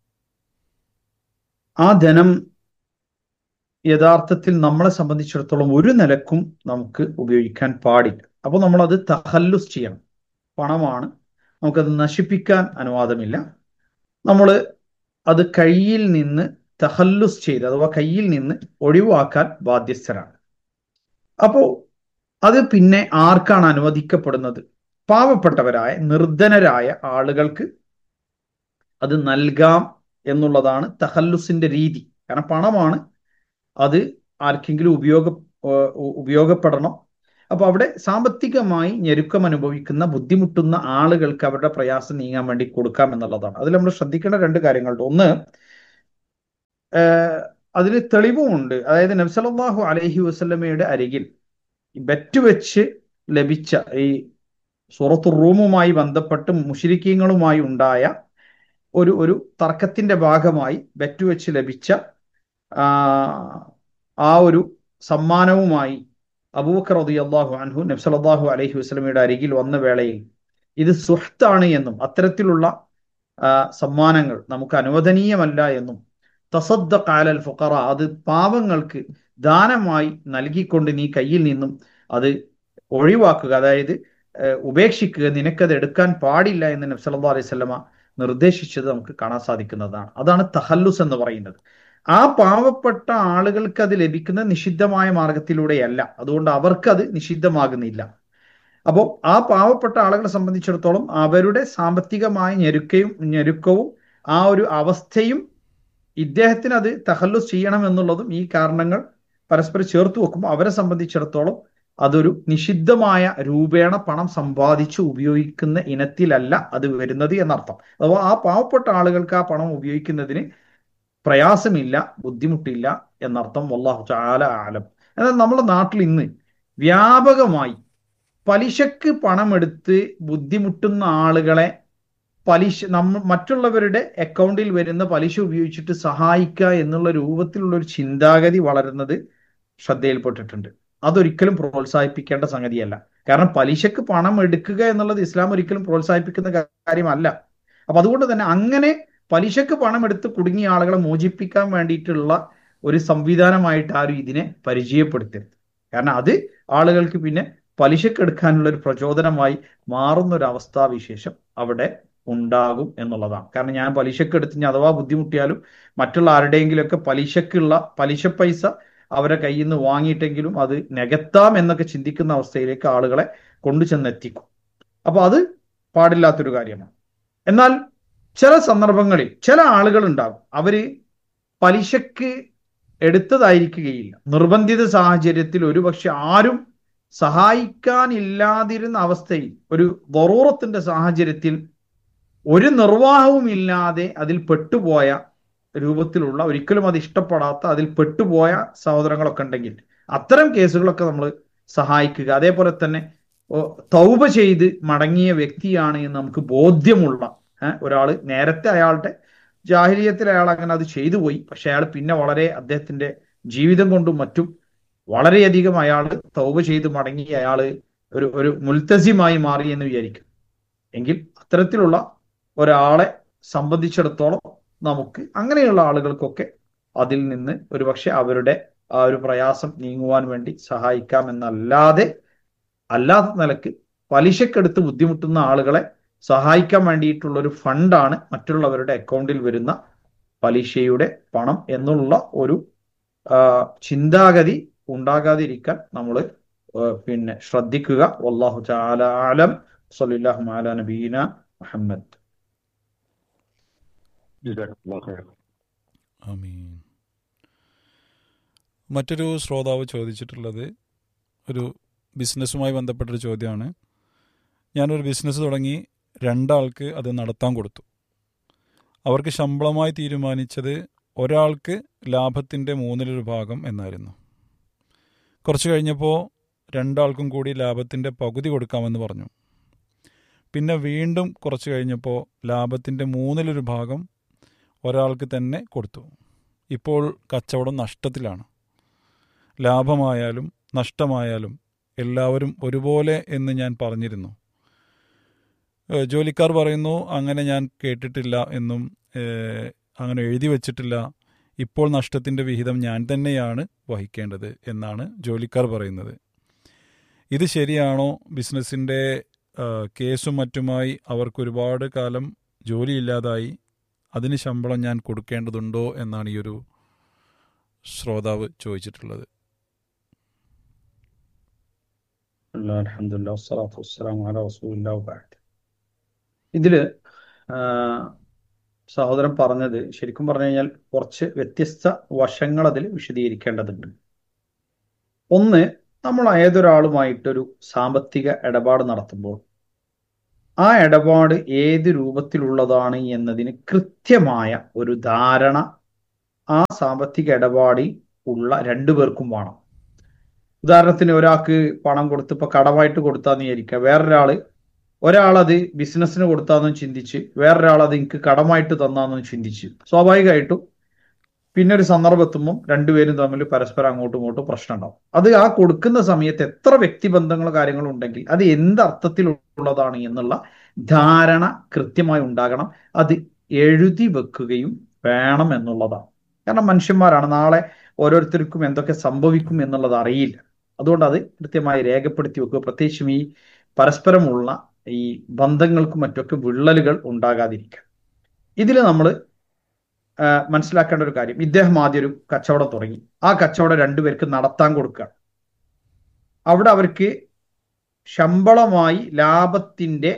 ആ ധനം യഥാർത്ഥത്തിൽ നമ്മളെ സംബന്ധിച്ചിടത്തോളം ഒരു നിലക്കും നമുക്ക് ഉപയോഗിക്കാൻ പാടില്ല അപ്പോൾ നമ്മളത് തഹല്ലുസ് ചെയ്യണം പണമാണ് നമുക്കത് നശിപ്പിക്കാൻ അനുവാദമില്ല നമ്മൾ അത് കയ്യിൽ നിന്ന് തഹല്ലുസ് ചെയ്ത് അഥവാ കയ്യിൽ നിന്ന് ഒഴിവാക്കാൻ ബാധ്യസ്ഥരാണ് അപ്പോൾ അത് പിന്നെ ആർക്കാണ് അനുവദിക്കപ്പെടുന്നത് പാവപ്പെട്ടവരായ നിർധനരായ ആളുകൾക്ക് അത് നൽകാം എന്നുള്ളതാണ് തഹല്ലുസിന്റെ രീതി കാരണം പണമാണ് അത് ആർക്കെങ്കിലും ഉപയോഗ ഏഹ് ഉപയോഗപ്പെടണം അപ്പൊ അവിടെ സാമ്പത്തികമായി ഞെരുക്കം അനുഭവിക്കുന്ന ബുദ്ധിമുട്ടുന്ന ആളുകൾക്ക് അവരുടെ പ്രയാസം നീങ്ങാൻ വേണ്ടി കൊടുക്കാം എന്നുള്ളതാണ് അതിൽ നമ്മൾ ശ്രദ്ധിക്കേണ്ട രണ്ട് കാര്യങ്ങളുണ്ട് ഒന്ന് ഏഹ് അതിന് തെളിവുമുണ്ട് അതായത് നബ്സലല്ലാഹു അലൈഹി വസല്ലമയുടെ അരികിൽ ഈ ബെറ്റ് വെച്ച് ലഭിച്ച ഈ സൂറത്തു റൂമുമായി ബന്ധപ്പെട്ട് മുഷിരിക്കീങ്ങളുമായി ഉണ്ടായ ഒരു ഒരു തർക്കത്തിന്റെ ഭാഗമായി ബെറ്റ് വെച്ച് ലഭിച്ച ആ, ആ ഒരു സമ്മാനവുമായി അബൂബക്കർ റളിയല്ലാഹു അൻഹു നബി സല്ലല്ലാഹു അലൈഹി വസല്ലമയുടെ അരികിൽ വന്ന വേളയിൽ ഇത് സുഹ്താണ് എന്നും അത്തരത്തിലുള്ള ആ, സമ്മാനങ്ങൾ നമുക്ക് അനുവദനീയമല്ല എന്നും തസദ്ദഖ അലൽ ഫുഖറ അത് പാവങ്ങൾക്ക് ദാനമായി നൽകിക്കൊണ്ട് നീ കയ്യിൽ നിന്നും അത് ഒഴിവാക്കുക അതായത് ഏഹ്, ഉപേക്ഷിക്കുക നിനക്കത് എടുക്കാൻ പാടില്ല എന്ന് നബി സല്ലല്ലാഹു അലൈഹി വസല്ലമ നിർദ്ദേശിച്ചത് നമുക്ക് കാണാൻ സാധിക്കുന്നതാണ് അതാണ് തഹല്ലുസ് എന്ന് പറയുന്നത് ആ പാവപ്പെട്ട ആളുകൾക്ക് അത് ലഭിക്കുന്ന നിഷിദ്ധമായ മാർഗത്തിലൂടെയല്ല അതുകൊണ്ട് അവർക്ക് അത് നിഷിദ്ധമാകുന്നില്ല അപ്പോൾ ആ പാവപ്പെട്ട ആളുകളെ സംബന്ധിച്ചിടത്തോളം അവരുടെ സാമ്പത്തികമായ ഞെരുക്കയും ഞെരുക്കവും ആ ഒരു അവസ്ഥയും ഇദ്ദേഹത്തിന് അത് തഹല്ലുസ് ചെയ്യണം എന്നുള്ളതും ഈ കാരണങ്ങൾ പരസ്പരം ചേർത്ത് വെക്കുമ്പോൾ അവരെ സംബന്ധിച്ചിടത്തോളം അതൊരു നിഷിദ്ധമായ രൂപേണ പണം സമ്പാദിച്ച് ഉപയോഗിക്കുന്ന ഇനത്തിലല്ല അത് വരുന്നത് എന്നർത്ഥം അഥവാ ആ പാവപ്പെട്ട ആളുകൾക്ക് ആ പണം ഉപയോഗിക്കുന്നതിന് പ്രയാസമില്ല ബുദ്ധിമുട്ടില്ല എന്നർത്ഥം വല്ലാഹു ചാല ആലം എന്നാൽ നമ്മുടെ നാട്ടിൽ ഇന്ന് വ്യാപകമായി പലിശക്ക് പണമെടുത്ത് ബുദ്ധിമുട്ടുന്ന ആളുകളെ പലിശ നമ്മ മറ്റുള്ളവരുടെ അക്കൗണ്ടിൽ വരുന്ന പലിശ ഉപയോഗിച്ചിട്ട് സഹായിക്കുക എന്നുള്ള രൂപത്തിലുള്ള ഒരു ചിന്താഗതി വളരുന്നത് ശ്രദ്ധയിൽപ്പെട്ടിട്ടുണ്ട് അതൊരിക്കലും പ്രോത്സാഹിപ്പിക്കേണ്ട സംഗതിയല്ല കാരണം പലിശക്ക് പണം എടുക്കുക എന്നുള്ളത് ഇസ്ലാം ഒരിക്കലും പ്രോത്സാഹിപ്പിക്കുന്ന കാര്യമല്ല അപ്പൊ അതുകൊണ്ട് തന്നെ അങ്ങനെ പലിശക്ക് പണം എടുത്ത് കുടുങ്ങിയ ആളുകളെ മോചിപ്പിക്കാൻ വേണ്ടിയിട്ടുള്ള ഒരു സംവിധാനമായിട്ട് ആരും ഇതിനെ പരിചയപ്പെടുത്തരുത് കാരണം അത് ആളുകൾക്ക് പിന്നെ പലിശക്ക് എടുക്കാനുള്ള ഒരു പ്രചോദനമായി മാറുന്ന ഒരു അവസ്ഥാവിശേഷം അവിടെ ഉണ്ടാകും എന്നുള്ളതാണ് കാരണം ഞാൻ പലിശക്ക് എടുത്ത് ഇനി അഥവാ ബുദ്ധിമുട്ടിയാലും മറ്റുള്ള ആരുടെയെങ്കിലുമൊക്കെ പലിശക്കുള്ള പലിശ പൈസ അവരെ കയ്യിൽ നിന്ന് വാങ്ങിയിട്ടെങ്കിലും അത് നികത്താം എന്നൊക്കെ ചിന്തിക്കുന്ന അവസ്ഥയിലേക്ക് ആളുകളെ കൊണ്ടുചെന്നെത്തിക്കും അപ്പൊ അത് പാടില്ലാത്തൊരു കാര്യമാണ് എന്നാൽ ചില സന്ദർഭങ്ങളിൽ ചില ആളുകൾ ഉണ്ടാകും അവര് പലിശക്ക് എടുത്തതായിരിക്കുകയില്ല നിർബന്ധിത സാഹചര്യത്തിൽ ഒരുപക്ഷെ ആരും സഹായിക്കാനില്ലാതിരുന്ന അവസ്ഥയിൽ ഒരു ബറൂറത്തിന്റെ സാഹചര്യത്തിൽ ഒരു നിർവാഹവും ഇല്ലാതെ അതിൽ പെട്ടുപോയ രൂപത്തിലുള്ള ഒരിക്കലും അത് ഇഷ്ടപ്പെടാത്ത അതിൽ പെട്ടുപോയ സഹോദരങ്ങളൊക്കെ ഉണ്ടെങ്കിൽ അത്തരം കേസുകളൊക്കെ നമ്മൾ സഹായിക്കുക അതേപോലെ തന്നെ ഓ, തൗബ ചെയ്ത് മടങ്ങിയ വ്യക്തിയാണ് എന്ന് നമുക്ക് ബോധ്യമുള്ള ഏഹ്, ഒരാള് നേരത്തെ അയാളുടെ ജാഹിലിയത്തിൽ അയാൾ അങ്ങനെ അത് ചെയ്തു പോയി പക്ഷെ അയാൾ പിന്നെ വളരെ അദ്ദേഹത്തിന്റെ ജീവിതം കൊണ്ടും മറ്റും വളരെയധികം അയാൾ തൗബ ചെയ്ത് മടങ്ങി അയാൾ ഒരു ഒരു മുൽത്തസിമായി മാറി എന്ന് വിചാരിക്കും എങ്കിൽ അത്തരത്തിലുള്ള ഒരാളെ സംബന്ധിച്ചിടത്തോളം നമുക്ക് അങ്ങനെയുള്ള ആളുകൾക്കൊക്കെ അതിൽ നിന്ന് ഒരുപക്ഷെ അവരുടെ ആ ഒരു പ്രയാസം നീങ്ങുവാൻ വേണ്ടി സഹായിക്കാം എന്നല്ലാതെ അല്ലാത്ത നിലക്ക് പലിശക്കെടുത്ത് ബുദ്ധിമുട്ടുന്ന ആളുകളെ സഹായിക്കാൻ വേണ്ടിയിട്ടുള്ള ഒരു ഫണ്ടാണ് മറ്റുള്ളവരുടെ അക്കൗണ്ടിൽ വരുന്ന പലിശയുടെ പണം എന്നുള്ള ഒരു ആ, ചിന്താഗതി ഉണ്ടാകാതിരിക്കാൻ നമ്മൾ പിന്നെ ശ്രദ്ധിക്കുക വല്ലാഹു തആല ആലം സല്ലല്ലാഹു അലാ നബീന മുഹമ്മദ് ജസാക്കല്ലാഹു ഖൈർ. ആമീൻ മറ്റൊരു ശ്രോതാവ് ചോദിച്ചിട്ടുള്ളത് ഒരു ബിസിനസ്സുമായി ബന്ധപ്പെട്ടൊരു ചോദ്യമാണ് ഞാനൊരു ബിസിനസ് തുടങ്ങി രണ്ടാൾക്ക് അത് നടത്താൻ കൊടുത്തു അവർക്ക് ശമ്പളമായി തീരുമാനിച്ചത് ഒരാൾക്ക് ലാഭത്തിൻ്റെ മൂന്നിലൊരു ഭാഗം എന്നായിരുന്നു കുറച്ച് കഴിഞ്ഞപ്പോൾ രണ്ടാൾക്കും കൂടി ലാഭത്തിൻ്റെ പകുതി കൊടുക്കാമെന്ന് പറഞ്ഞു പിന്നെ വീണ്ടും കുറച്ച് കഴിഞ്ഞപ്പോൾ ലാഭത്തിൻ്റെ മൂന്നിലൊരു ഭാഗം ഒരാൾക്ക് തന്നെ കൊടുത്തു ഇപ്പോൾ കച്ചവടം നഷ്ടത്തിലാണ് ലാഭമായാലും നഷ്ടമായാലും എല്ലാവരും ഒരുപോലെ എന്ന് ഞാൻ പറഞ്ഞിരുന്നു ഏഹ് ജോലിക്കാർ പറയുന്നു അങ്ങനെ ഞാൻ കേട്ടിട്ടില്ല എന്നും ഏഹ് അങ്ങനെ എഴുതി വച്ചിട്ടില്ല ഇപ്പോൾ നഷ്ടത്തിൻ്റെ വിഹിതം ഞാൻ തന്നെയാണ് വഹിക്കേണ്ടത് എന്നാണ് ജോലിക്കാർ പറയുന്നത് ഇത് ശരിയാണോ ബിസിനസ്സിൻ്റെ കേസും മറ്റുമായി അവർക്ക് ഒരുപാട് കാലം ജോലിയില്ലാതായി അതിന് ശമ്പളം ഞാൻ കൊടുക്കേണ്ടതുണ്ടോ എന്നാണ് ഈ ഒരു ശ്രോതാവ് ചോദിച്ചിട്ടുള്ളത് അൽഹംദുലില്ലാ വസ്സലാത്തു വസ്സലാമു അലാ റസൂലില്ലാ വബഅദ് ഇതില് ആ, സഹോദരൻ പറഞ്ഞത് ശരിക്കും പറഞ്ഞു കഴിഞ്ഞാൽ കുറച്ച് വ്യത്യസ്ത വശങ്ങൾ അതിൽ വിശദീകരിക്കേണ്ടതുണ്ട് ഒന്ന് നമ്മൾ ഏതൊരാളുമായിട്ടൊരു സാമ്പത്തിക ഇടപാട് നടത്തുമ്പോൾ ആ ഇടപാട് ഏത് രൂപത്തിലുള്ളതാണ് എന്നതിന് കൃത്യമായ ഒരു ധാരണ ആ സാമ്പത്തിക ഇടപാടിൽ ഉള്ള രണ്ടു പേർക്കും വേണം ഉദാഹരണത്തിന് ഒരാൾക്ക് പണം കൊടുത്ത് ഇപ്പൊ കടമായിട്ട് കൊടുത്താന്ന് വിചാരിക്കുക വേറൊരാള് ഒരാളത് ബിസിനസ്സിന് കൊടുത്താന്നും ചിന്തിച്ച് വേറൊരാൾ അത് എനിക്ക് കടമായിട്ട് തന്നാന്നും ചിന്തിച്ച് സ്വാഭാവികമായിട്ടും പിന്നെ ഒരു സന്ദർഭം എത്തുമ്പോൾ രണ്ടുപേരും തമ്മിൽ പരസ്പരം അങ്ങോട്ടും ഇങ്ങോട്ടും പ്രശ്നം ഉണ്ടാവും അത് ആ കൊടുക്കുന്ന സമയത്ത് എത്ര വ്യക്തിബന്ധങ്ങളോ കാര്യങ്ങളോ ഉണ്ടെങ്കിൽ അത് എന്ത് അർത്ഥത്തിലുള്ളതാണ് എന്നുള്ള ധാരണ കൃത്യമായി ഉണ്ടാകണം അത് എഴുതി വെക്കുകയും വേണം എന്നുള്ളതാണ് കാരണം മനുഷ്യന്മാരാണ് നാളെ ഓരോരുത്തർക്കും എന്തൊക്കെ സംഭവിക്കും എന്നുള്ളത് അറിയില്ല അതുകൊണ്ട് അത് കൃത്യമായി രേഖപ്പെടുത്തി വെക്കുക പ്രത്യേകിച്ചും ഈ പരസ്പരമുള്ള ഈ ബന്ധങ്ങൾക്കും മറ്റൊക്കെ വിള്ളലുകൾ ഉണ്ടാകാതിരിക്കുക ഇതിൽ നമ്മൾ മനസ്സിലാക്കേണ്ട ഒരു കാര്യം ഇദ്ദേഹം ആദ്യം ഒരു കച്ചവടം തുടങ്ങി ആ കച്ചവടം രണ്ടുപേർക്ക് നടത്താൻ കൊടുക്കുക അവിടെ അവർക്ക് ശമ്പളമായി ലാഭത്തിന്റെ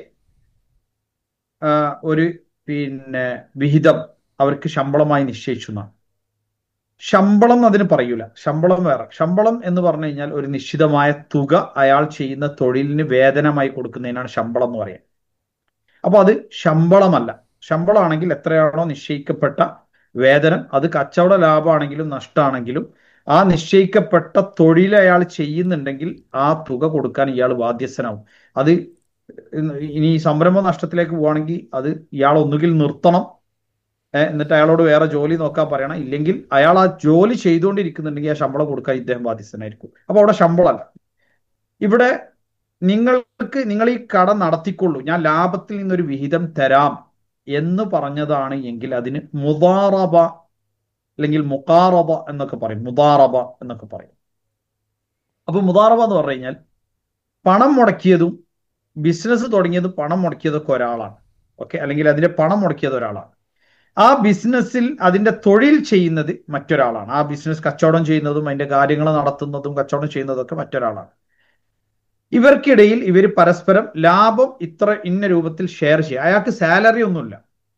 ആ, ഒരു പിന്നെ വിഹിതം അവർക്ക് ശമ്പളമായി നിശ്ചയിച്ചു എന്നാണ് ശമ്പളം അതിന് പറയൂല ശമ്പളം വേറെ ശമ്പളം എന്ന് പറഞ്ഞു കഴിഞ്ഞാൽ ഒരു നിശ്ചിതമായ തുക അയാൾ ചെയ്യുന്ന തൊഴിലിന് വേതനമായി കൊടുക്കുന്നതിനാണ് ശമ്പളം എന്ന് പറയുന്നത് അപ്പൊ അത് ശമ്പളമല്ല ശമ്പളമാണെങ്കിൽ എത്രയാണോ നിശ്ചയിക്കപ്പെട്ട വേതനം അത് കച്ചവട ലാഭമാണെങ്കിലും നഷ്ടമാണെങ്കിലും ആ നിശ്ചയിക്കപ്പെട്ട തൊഴിൽ അയാൾ ചെയ്യുന്നുണ്ടെങ്കിൽ ആ തുക കൊടുക്കാൻ ഇയാൾ ബാധ്യസ്ഥനാവും അത് ഇനി ഈ സംരംഭ നഷ്ടത്തിലേക്ക് പോവാണെങ്കിൽ അത് ഇയാൾ ഒന്നുകിൽ നിർത്തണം ഏ, എന്നിട്ട് അയാളോട് വേറെ ജോലി നോക്കാൻ പറയണം ഇല്ലെങ്കിൽ അയാൾ ആ ജോലി ചെയ്തുകൊണ്ടിരിക്കുന്നുണ്ടെങ്കിൽ ആ ശമ്പളം കൊടുക്കാൻ ഇദ്ദേഹം ബാധ്യസ്ഥനായിരിക്കും അപ്പൊ അവിടെ ശമ്പളമല്ല ഇവിടെ നിങ്ങൾക്ക് നിങ്ങൾ ഈ കട നടത്തിക്കൊള്ളൂ ഞാൻ ലാഭത്തിൽ നിന്നൊരു വിഹിതം തരാം എന്ന് പറഞ്ഞതാണ് എങ്കിൽ അതിന് മുതാറബ അല്ലെങ്കിൽ മുക്കാറബ എന്നൊക്കെ പറയും മുതാറബ എന്നൊക്കെ പറയും അപ്പൊ മുതാറബ എന്ന് പറഞ്ഞു കഴിഞ്ഞാൽ പണം മുടക്കിയതും ബിസിനസ് തുടങ്ങിയതും പണം മുടക്കിയതൊക്കെ ഒരാളാണ് ഓക്കെ അല്ലെങ്കിൽ അതിന്റെ പണം മുടക്കിയത് ഒരാളാണ് ആ ബിസിനസ്സിൽ അതിന്റെ തൊഴിൽ ചെയ്യുന്നത് മറ്റൊരാളാണ് ആ ബിസിനസ് കച്ചവടം ചെയ്യുന്നതും അതിന്റെ കാര്യങ്ങൾ നടത്തുന്നതും കച്ചവടം ചെയ്യുന്നതൊക്കെ മറ്റൊരാളാണ് ഇവർക്കിടയിൽ ഇവർ പരസ്പരം ലാഭം ഇത്ര ഇന്ന രൂപത്തിൽ ഷെയർ ചെയ്യുക അയാൾക്ക് സാലറി ഒന്നുമില്ല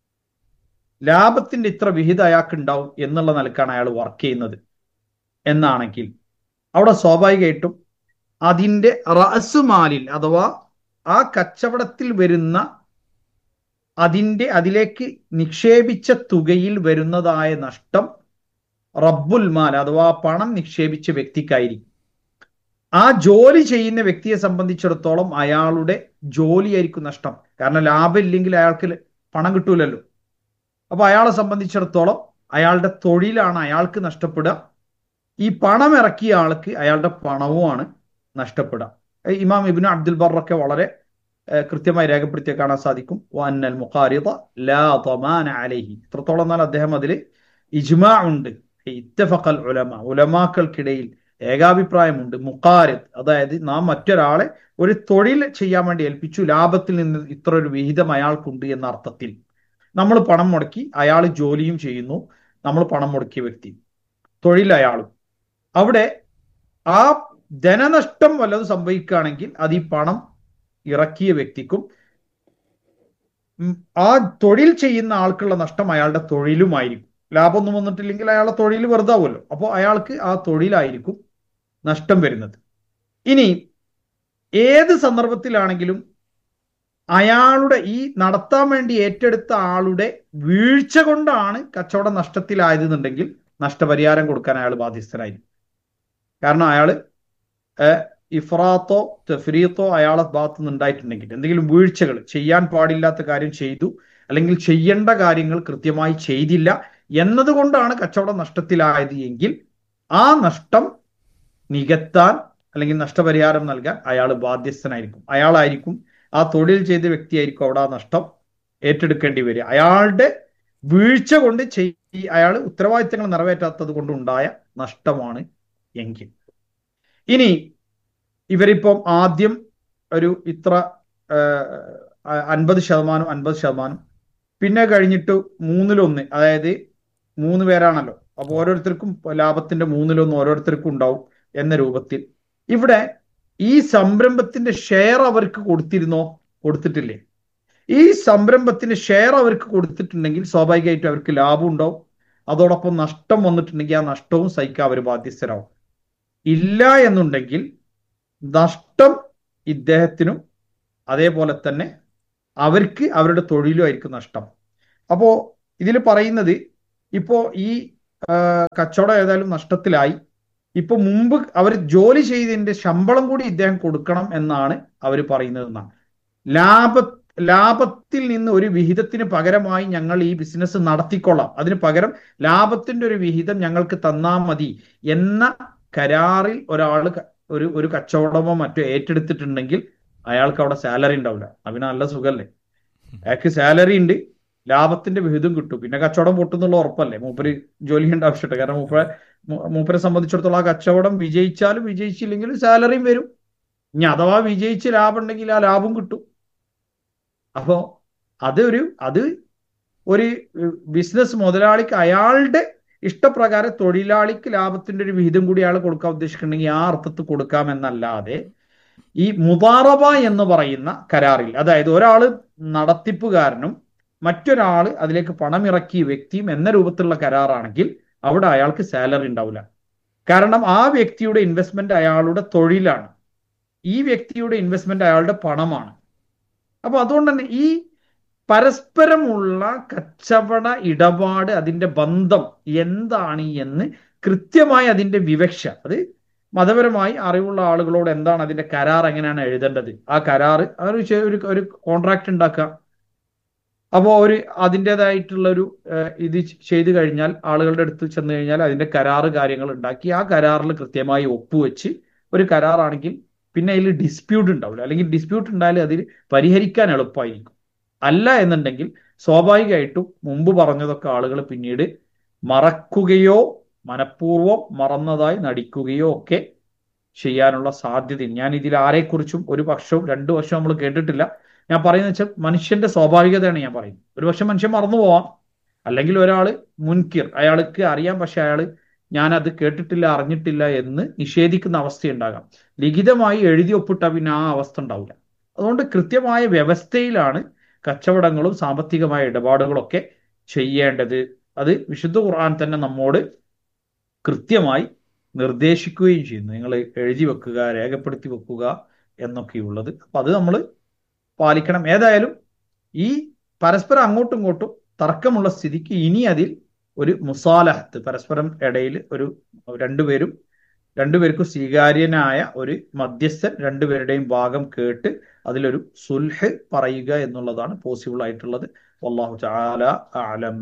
ലാഭത്തിന്റെ ഇത്ര വിഹിതം അയാൾക്ക് ഉണ്ടാവും എന്നുള്ള നിലക്കാണ് അയാൾ വർക്ക് ചെയ്യുന്നത് എന്നാണെങ്കിൽ അവിടെ സ്വാഭാവികമായിട്ടും അതിന്റെ റഅസുമാലിൽ അഥവാ ആ കച്ചവടത്തിൽ വരുന്ന അതിന്റെ അതിലേക്ക് നിക്ഷേപിച്ച തുകയിൽ വരുന്നതായ നഷ്ടം റബ്ബുൽ മാൽ അഥവാ പണം നിക്ഷേപിച്ച വ്യക്തിക്കായിരിക്കും ആ ജോലി ചെയ്യുന്ന വ്യക്തിയെ സംബന്ധിച്ചിടത്തോളം അയാളുടെ ജോലിയായിരിക്കും നഷ്ടം കാരണം ലാഭം ഇല്ലെങ്കിൽ അയാൾക്ക് പണം കിട്ടൂലല്ലോ അപ്പൊ അയാളെ സംബന്ധിച്ചിടത്തോളം അയാളുടെ തൊഴിലാണ് അയാൾക്ക് നഷ്ടപ്പെടുക ഈ പണം ഇറക്കിയ ആൾക്ക് അയാളുടെ പണവുമാണ് നഷ്ടപ്പെടുക ഏ, ഇമാം ഇബിന് അബ്ദുൽ ബറൊക്കെ വളരെ ഏ, കൃത്യമായി രേഖപ്പെടുത്തിയ കാണാൻ സാധിക്കും വന്നൽ മുഖാരിദ ലാ ضمان അലൈഹി ഇത്രത്തോളം എന്നാൽ അദ്ദേഹം അതിൽ ഇജ്മാ ഉണ്ട് ഇത്തഫഖൽ ഉലമ ഉലമാക്കൾക്കിടയിൽ ഏകാഭിപ്രായമുണ്ട് മുഖാരിദ് അതായത് നാം മറ്റൊരാളെ ഒരു തൊഴിൽ ചെയ്യാൻ വേണ്ടി ഏൽപ്പിച്ചു ലാഭത്തിൽ നിന്ന് ഇത്ര ഒരു വിഹിതം അയാൾക്കുണ്ട് എന്ന അർത്ഥത്തിൽ നമ്മൾ പണം മുടക്കി അയാൾ ജോലിയും ചെയ്യുന്നു നമ്മൾ പണം മുടക്കിയ വ്യക്തി തൊഴിൽ അയാളും അവിടെ ആ ധനനഷ്ടം വല്ലതും സംഭവിക്കുകയാണെങ്കിൽ അത് ഈ പണം ഇറക്കിയ വ്യക്തിക്കും ഉം, ആ തൊഴിൽ ചെയ്യുന്ന ആൾക്കുള്ള നഷ്ടം അയാളുടെ തൊഴിലുമായിരിക്കും ലാഭമൊന്നും വന്നിട്ടില്ലെങ്കിൽ അയാളുടെ തൊഴിൽ വെറുതാവുമല്ലോ അപ്പോൾ അയാൾക്ക് ആ തൊഴിലായിരിക്കും നഷ്ടം വരുന്നത് ഇനി ഏത് സന്ദർഭത്തിലാണെങ്കിലും അയാളുടെ ഈ നടത്താൻ വേണ്ടി ഏറ്റെടുത്ത ആളുടെ വീഴ്ച കൊണ്ടാണ് കച്ചവടം നഷ്ടത്തിലായതെന്നുണ്ടെങ്കിൽ നഷ്ടപരിഹാരം കൊടുക്കാൻ അയാൾ ബാധ്യസ്ഥനായിരിക്കും കാരണം അയാള് ഏഹ്, ഇഫ്രാത്തോ തഫ്രീത്തോ അയാളെ ഭാഗത്ത് നിന്ന് ഉണ്ടായിട്ടുണ്ടെങ്കിൽ എന്തെങ്കിലും വീഴ്ചകൾ ചെയ്യാൻ പാടില്ലാത്ത കാര്യം ചെയ്തു അല്ലെങ്കിൽ ചെയ്യേണ്ട കാര്യങ്ങൾ കൃത്യമായി ചെയ്തില്ല എന്നതുകൊണ്ടാണ് കച്ചവടം നഷ്ടത്തിലായത് എങ്കിൽ ആ നഷ്ടം നികത്താൻ അല്ലെങ്കിൽ നഷ്ടപരിഹാരം നൽകാൻ അയാൾ ബാധ്യസ്ഥനായിരിക്കും അയാളായിരിക്കും ആ തൊഴിൽ ചെയ്ത വ്യക്തിയായിരിക്കും അവിടെ ആ നഷ്ടം ഏറ്റെടുക്കേണ്ടി വരിക അയാളുടെ വീഴ്ച കൊണ്ട് ചെയ് അയാൾ ഉത്തരവാദിത്തങ്ങൾ നിറവേറ്റാത്തത് കൊണ്ടുണ്ടായ നഷ്ടമാണ് എങ്കിൽ ഇനി ഇവരിപ്പം ആദ്യം ഒരു ഇത്ര അൻപത് ശതമാനം അൻപത് ശതമാനം പിന്നെ കഴിഞ്ഞിട്ട് മൂന്നിലൊന്ന് അതായത് മൂന്ന് പേരാണല്ലോ അപ്പൊ ഓരോരുത്തർക്കും ലാഭത്തിന്റെ മൂന്നിലൊന്ന് ഓരോരുത്തർക്കും ഉണ്ടാവും എന്ന രൂപത്തിൽ ഇവിടെ ഈ സംരംഭത്തിന്റെ ഷെയർ അവർക്ക് കൊടുത്തിരുന്നോ കൊടുത്തിട്ടില്ലേ ഈ സംരംഭത്തിന് ഷെയർ അവർക്ക് കൊടുത്തിട്ടുണ്ടെങ്കിൽ സ്വാഭാവികമായിട്ടും അവർക്ക് ലാഭം ഉണ്ടാവും അതോടൊപ്പം നഷ്ടം വന്നിട്ടുണ്ടെങ്കിൽ ആ നഷ്ടവും സഹിക്കാൻ അവർ ബാധ്യസ്ഥരാവും ഇല്ല എന്നുണ്ടെങ്കിൽ നഷ്ടം ഇദ്ദേഹത്തിനും അതേപോലെ തന്നെ അവർക്ക് അവരുടെ തൊഴിലും ആയിരിക്കും നഷ്ടം അപ്പോ ഇതിൽ പറയുന്നത് ഇപ്പോ ഈ ആ, കച്ചവടം ഏതായാലും നഷ്ടത്തിലായി ഇപ്പൊ മുമ്പ് അവർ ജോലി ചെയ്തതിന്റെ ശമ്പളം കൂടി ഇദ്ദേഹം കൊടുക്കണം എന്നാണ് അവർ പറയുന്നത് എന്നാണ് ലാഭ ലാഭത്തിൽ നിന്ന് ഒരു വിഹിതത്തിന് പകരമായി ഞങ്ങൾ ഈ ബിസിനസ് നടത്തിക്കൊള്ളാം അതിന് പകരം ലാഭത്തിന്റെ ഒരു വിഹിതം ഞങ്ങൾക്ക് തന്നാ മതി എന്ന കരാറിൽ ഒരാൾ ഒരു ഒരു കച്ചവടമോ മറ്റോ ഏറ്റെടുത്തിട്ടുണ്ടെങ്കിൽ അയാൾക്ക് അവിടെ സാലറി ഉണ്ടാവില്ല അവന് നല്ല സുഖല്ലേ അയാൾക്ക് സാലറി ഉണ്ട് ലാഭത്തിന്റെ വിഹിതം കിട്ടും പിന്നെ കച്ചവടം പൊട്ടുന്നുള്ള ഉറപ്പല്ലേ മൂപ്പര് ജോലി ചെയ്യേണ്ട ആവശ്യമുണ്ട് കാരണം മൂപ്പരെ മൂ- മൂപ്പരെ സംബന്ധിച്ചിടത്തോളം ആ കച്ചവടം വിജയിച്ചാലും വിജയിച്ചില്ലെങ്കിലും സാലറിയും വരും ഇനി അഥവാ വിജയിച്ച് ലാഭം ഉണ്ടെങ്കിൽ ആ ലാഭം കിട്ടും അപ്പോ അത് ഒരു അത് ഒരു ബിസിനസ് മുതലാളിക്ക് അയാളുടെ ഇഷ്ടപ്രകാരം തൊഴിലാളിക്ക് ലാഭത്തിന്റെ ഒരു വിഹിതം കൂടി അയാൾ കൊടുക്കാൻ ഉദ്ദേശിക്കുന്നുണ്ടെങ്കിൽ ആ അർത്ഥത്തിൽ കൊടുക്കാമെന്നല്ലാതെ ഈ മുതാറബ എന്ന് പറയുന്ന കരാറിൽ അതായത് ഒരാൾ നടത്തിപ്പുകാരനും മറ്റൊരാൾ അതിലേക്ക് പണമിറക്കിയ വ്യക്തിയും എന്ന രൂപത്തിലുള്ള കരാറാണെങ്കിൽ അവിടെ അയാൾക്ക് സാലറി ഉണ്ടാവില്ല കാരണം ആ വ്യക്തിയുടെ ഇൻവെസ്റ്റ്മെന്റ് അയാളുടെ തൊഴിലാണ് ഈ വ്യക്തിയുടെ ഇൻവെസ്റ്റ്മെന്റ് അയാളുടെ പണമാണ് അപ്പൊ അതുകൊണ്ട് തന്നെ ഈ പരസ്പരമുള്ള കച്ചവട ഇടപാട് അതിന്റെ ബന്ധം എന്താണ് എന്ന് കൃത്യമായി അതിന്റെ വിവക്ഷ അത് മതപരമായി അറിവുള്ള ആളുകളോട് എന്താണ് അതിന്റെ കരാർ എങ്ങനെയാണ് എഴുതേണ്ടത് ആ കരാർ ആ ഒരു ചെ- ഒരു ഒരു കോൺട്രാക്ട് ഉണ്ടാക്കുക അപ്പോൾ ഒരു അതിൻ്റെതായിട്ടുള്ള ഒരു ഏഹ്, ഇത് ചെയ്തു കഴിഞ്ഞാൽ ആളുകളുടെ അടുത്ത് ചെന്ന് കഴിഞ്ഞാൽ അതിന്റെ കരാറ് കാര്യങ്ങൾ ഉണ്ടാക്കി ആ കരാറിൽ കൃത്യമായി ഒപ്പുവെച്ച് ഒരു കരാറാണെങ്കിൽ പിന്നെ അതിൽ ഡിസ്പ്യൂട്ട് ഉണ്ടാവില്ല അല്ലെങ്കിൽ ഡിസ്പ്യൂട്ട് ഉണ്ടായാൽ അതിൽ പരിഹരിക്കാൻ എളുപ്പമായിരിക്കും അല്ല എന്നുണ്ടെങ്കിൽ സ്വാഭാവികമായിട്ടും മുമ്പ് പറഞ്ഞതൊക്കെ ആളുകൾ പിന്നീട് മറക്കുകയോ മനഃപൂർവ്വം മറന്നതായി നടിക്കുകയോ ഒക്കെ ചെയ്യാനുള്ള സാധ്യതയും ഞാൻ ഇതിൽ ആരെക്കുറിച്ചും ഒരു പക്ഷവും രണ്ടു വർഷവും നമ്മൾ കേട്ടിട്ടില്ല ഞാൻ പറയുന്നത് വെച്ചാൽ മനുഷ്യന്റെ സ്വാഭാവികതയാണ് ഞാൻ പറയുന്നത് ഒരു പക്ഷെ മനുഷ്യൻ മറന്നു പോവാം അല്ലെങ്കിൽ ഒരാൾ മുൻകിർ അയാൾക്ക് അറിയാം പക്ഷെ അയാൾ ഞാനത് കേട്ടിട്ടില്ല അറിഞ്ഞിട്ടില്ല എന്ന് നിഷേധിക്കുന്ന അവസ്ഥയുണ്ടാകാം ലിഖിതമായി എഴുതി ഒപ്പിട്ട പിന്നെ ആ അവസ്ഥ ഉണ്ടാവില്ല അതുകൊണ്ട് കൃത്യമായ വ്യവസ്ഥയിലാണ് കച്ചവടങ്ങളും സാമ്പത്തികമായ ഇടപാടുകളൊക്കെ ചെയ്യേണ്ടത് അത് വിശുദ്ധ ഖുർആൻ തന്നെ നമ്മോട് കൃത്യമായി നിർദ്ദേശിക്കുകയും ചെയ്യുന്നു നിങ്ങൾ എഴുതി വെക്കുക രേഖപ്പെടുത്തി വെക്കുക എന്നൊക്കെയുള്ളത് അപ്പൊ അത് നമ്മൾ പാലിക്കണം ഏതായാലും ഈ പരസ്പരം അങ്ങോട്ടും ഇങ്ങോട്ടും തർക്കമുള്ള സ്ഥിതിക്ക് ഇനി അതിൽ ഒരു മുസാലഹത്ത് പരസ്പരം ഇടയിൽ ഒരു രണ്ടുപേരും രണ്ടുപേർക്കും സ്വീകാര്യനായ ഒരു മധ്യസ്ഥൻ രണ്ടുപേരുടെയും ഭാഗം കേട്ട് അതിലൊരു സുൽഹ് പറയുക എന്നുള്ളതാണ് പോസിബിൾ ആയിട്ടുള്ളത് വല്ലാഹു തആല അലം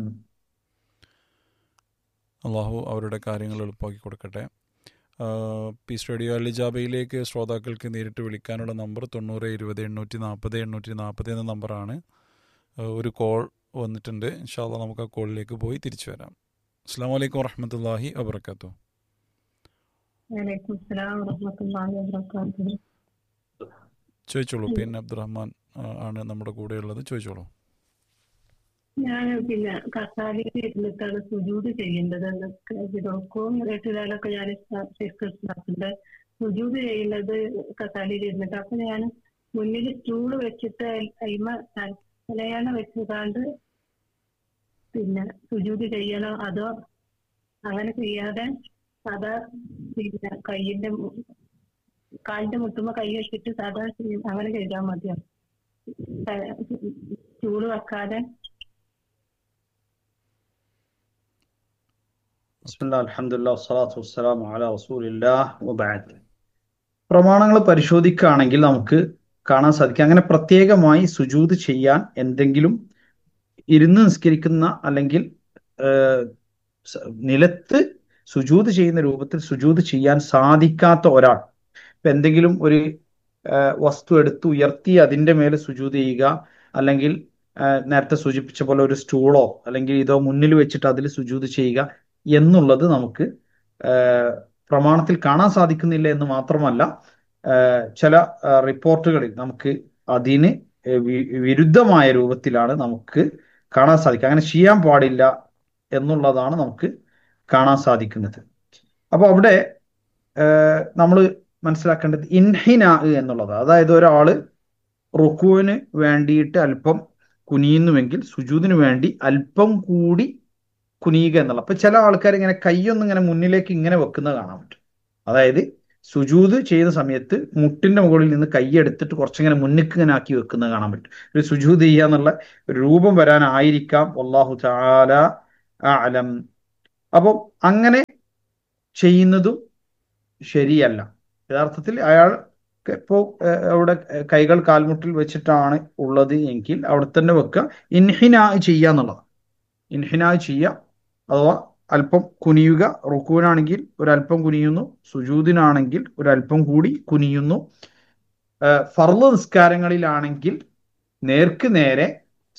അള്ളാഹു അവരുടെ കാര്യങ്ങൾ എളുപ്പമാക്കി കൊടുക്കട്ടെ പീസ് റേഡിയോ അലിജാബയിലേക്ക് ശ്രോതാക്കൾക്ക് നേരിട്ട് വിളിക്കാനുള്ള നമ്പർ തൊണ്ണൂറ് ഇരുപത് എണ്ണൂറ്റി നാൽപ്പത് എണ്ണൂറ്റി നാൽപ്പത് എന്ന നമ്പറാണ് ആ, ഒരു കോൾ വന്നിട്ടുണ്ട് ഇൻഷാല്ല നമുക്ക് ആ കോളിലേക്ക് പോയി തിരിച്ചു വരാം അസ്സാം വലൈക്കും വറഹമത്തല്ലാഹി വബർക്കാത്തു വലൈക്കും സ്സലാം വറഹ്മത്തുള്ളാഹി വബറകാതുഹു ചോദിച്ചോളൂ പി എൻ അബ്ദുറഹ്മാൻ ആ, ആണ് നമ്മുടെ കൂടെയുള്ളത് ചോദിച്ചോളൂ ഞാൻ പിന്നെ കസാലയിൽ ഇരുന്നിട്ടാണ് സുജൂത് ചെയ്യേണ്ടത് ഇതൊക്കും കേട്ടിലൊക്കെ ഞാൻ ശിസ്തുണ്ട് സുജൂത് ചെയ്യുന്നത് കസാലയിൽ ഇരുന്നിട്ട് അപ്പൊ ഞാൻ മുന്നിൽ സ്റ്റൂള് വെച്ചിട്ട് അയിമ തലയാണ വെച്ചുകാണ്ട് പിന്നെ സുജൂത് ചെയ്യണോ അതോ അങ്ങനെ ചെയ്യാതെ സാധാ പിന്നെ കയ്യിന്റെ മു- കാലിന്റെ മുട്ടുമ്പോ കൈ വെച്ചിട്ട് സാധാ ചെയ്യ- അങ്ങനെ ചെയ്താൽ മതിയോ ചൂട് വെക്കാതെ ബിസ്മില്ലാ അൽഹംദുലില്ലാ വസ്സലാത്തു വസ്സലാമു അലാ റസൂലില്ലാഹ് വബഅദ് പ്രമാണങ്ങൾ പരിശോധിക്കുകയാണെങ്കിൽ നമുക്ക് കാണാൻ സാധിക്കും അങ്ങനെ പ്രത്യേകമായി സുജൂദ് ചെയ്യാൻ എന്തെങ്കിലും ഇരുന്ന് നിസ്കരിക്കുന്ന അല്ലെങ്കിൽ ഏഹ്, സ- നിലത്ത് സുജൂദ് ചെയ്യുന്ന രൂപത്തിൽ സുജൂദ് ചെയ്യാൻ സാധിക്കാത്ത ഒരാൾ ഇപ്പൊ എന്തെങ്കിലും ഒരു ഏഹ്, വസ്തു എടുത്ത് ഉയർത്തി അതിന്റെ മേലെ സുജൂദ് ചെയ്യുക അല്ലെങ്കിൽ ഏഹ്, നേരത്തെ സൂചിപ്പിച്ച പോലെ ഒരു സ്റ്റൂളോ അല്ലെങ്കിൽ ഇതോ മുന്നിൽ വെച്ചിട്ട് അതിൽ സുജൂദ് ചെയ്യുക എന്നുള്ളത് നമുക്ക് ഏഹ്, പ്രമാണത്തിൽ കാണാൻ സാധിക്കുന്നില്ല എന്ന് മാത്രമല്ല ഏഹ്, ചില ഏഹ്, റിപ്പോർട്ടുകളിൽ നമുക്ക് അതിന് ഏഹ്, വി- വിരുദ്ധമായ രൂപത്തിലാണ് നമുക്ക് കാണാൻ സാധിക്കുക അങ്ങനെ ചെയ്യാൻ പാടില്ല എന്നുള്ളതാണ് നമുക്ക് കാണാൻ സാധിക്കുന്നത് അപ്പോൾ അവിടെ നമ്മൾ മനസ്സിലാക്കേണ്ടത് ഇൻഹിനാ എന്നുള്ളത് അതായത് ഒരാള് റുക്കുവിന് വേണ്ടിയിട്ട് അല്പം കുനിയുന്നുവെങ്കിൽ സുജൂദിന് വേണ്ടി അല്പം കൂടി കുനിയുക എന്നുള്ള അപ്പൊ ചില ആൾക്കാർ ഇങ്ങനെ കൈയൊന്നും ഇങ്ങനെ മുന്നിലേക്ക് ഇങ്ങനെ വെക്കുന്നത് കാണാൻ പറ്റും അതായത് സുജൂദ് ചെയ്യുന്ന സമയത്ത് മുട്ടിന്റെ മുകളിൽ നിന്ന് കൈ എടുത്തിട്ട് കുറച്ചിങ്ങനെ മുന്നിക്ക് ഇങ്ങനെ ആക്കി വെക്കുന്നത് കാണാൻ പറ്റും ഒരു സുജൂദ് ചെയ്യുക എന്നുള്ള ഒരു രൂപം വരാനായിരിക്കാം അള്ളാഹു താല അലം അപ്പം അങ്ങനെ ചെയ്യുന്നതും ശരിയല്ല യഥാർത്ഥത്തിൽ അയാൾ ഇപ്പോൾ അവിടെ കൈകൾ കാൽമുട്ടിൽ വെച്ചിട്ടാണ് ഉള്ളത് എങ്കിൽ അവിടെ തന്നെ വെക്കുക ഇൻഹിനാ ചെയ്യുക എന്നുള്ളതാണ് ഇൻഹിനാ ചെയ്യുക അഥവാ അല്പം കുനിയുക റുക്കൂനാണെങ്കിൽ ഒരല്പം കുനിയുന്നു സുജൂദിനാണെങ്കിൽ ഒരല്പം കൂടി കുനിയുന്നു ഫർള് നിസ്കാരങ്ങളിലാണെങ്കിൽ നേർക്ക് നേരെ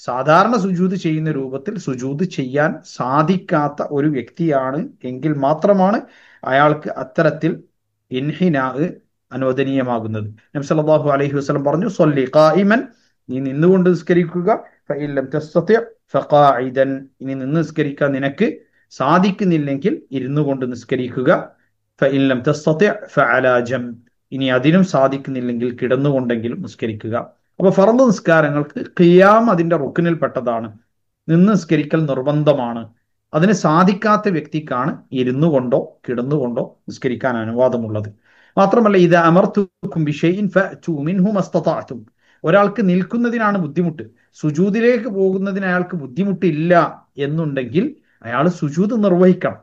സാധാരണ സുജൂത് ചെയ്യുന്ന രൂപത്തിൽ സുജൂത് ചെയ്യാൻ സാധിക്കാത്ത ഒരു വ്യക്തിയാണ് എങ്കിൽ മാത്രമാണ് അയാൾക്ക് അത്തരത്തിൽ ഇൻഹിനാ അനുവദനീയമാകുന്നത് നബി സല്ലല്ലാഹു അലൈഹി വസല്ലം പറഞ്ഞു സല്ലി ഖായിമൻ നീ നിന്നുകൊണ്ട് നിസ്കരിക്കുക ഫഇൻ ലം തസ്തതി ഫഖാഇദൻ ഇനി നിന്ന് നിസ്കരിക്കാൻ നിനക്ക് സാധിക്കുന്നില്ലെങ്കിൽ ഇരുന്നു കൊണ്ട് നിസ്കരിക്കുക ഫഇൻ ലം തസ്തതി ഫഅലാ ജം ഇനി അതിനും സാധിക്കുന്നില്ലെങ്കിൽ കിടന്നുകൊണ്ടെങ്കിലും നിസ്കരിക്കുക അപ്പൊ ഫർദ് നിസ്കാരങ്ങൾക്ക് ഖിയാം അതിന്റെ റുക്കിനിൽപ്പെട്ടതാണ് നിന്ന് നിസ്കരിക്കൽ നിർബന്ധമാണ് അതിന് സാധിക്കാത്ത വ്യക്തിക്കാണ് ഇരുന്നു കൊണ്ടോ കിടന്നുകൊണ്ടോ നിസ്കരിക്കാൻ അനുവാദമുള്ളത് മാത്രമല്ല ഇത് അമർത്തുക്കും വിഷയിൻ മസ്തതാത്തും ഒരാൾക്ക് നിൽക്കുന്നതിനാണ് ബുദ്ധിമുട്ട് സുജൂദിലേക്ക് പോകുന്നതിന് അയാൾക്ക് ബുദ്ധിമുട്ടില്ല എന്നുണ്ടെങ്കിൽ അയാൾ സുജൂദ് നിർവഹിക്കണം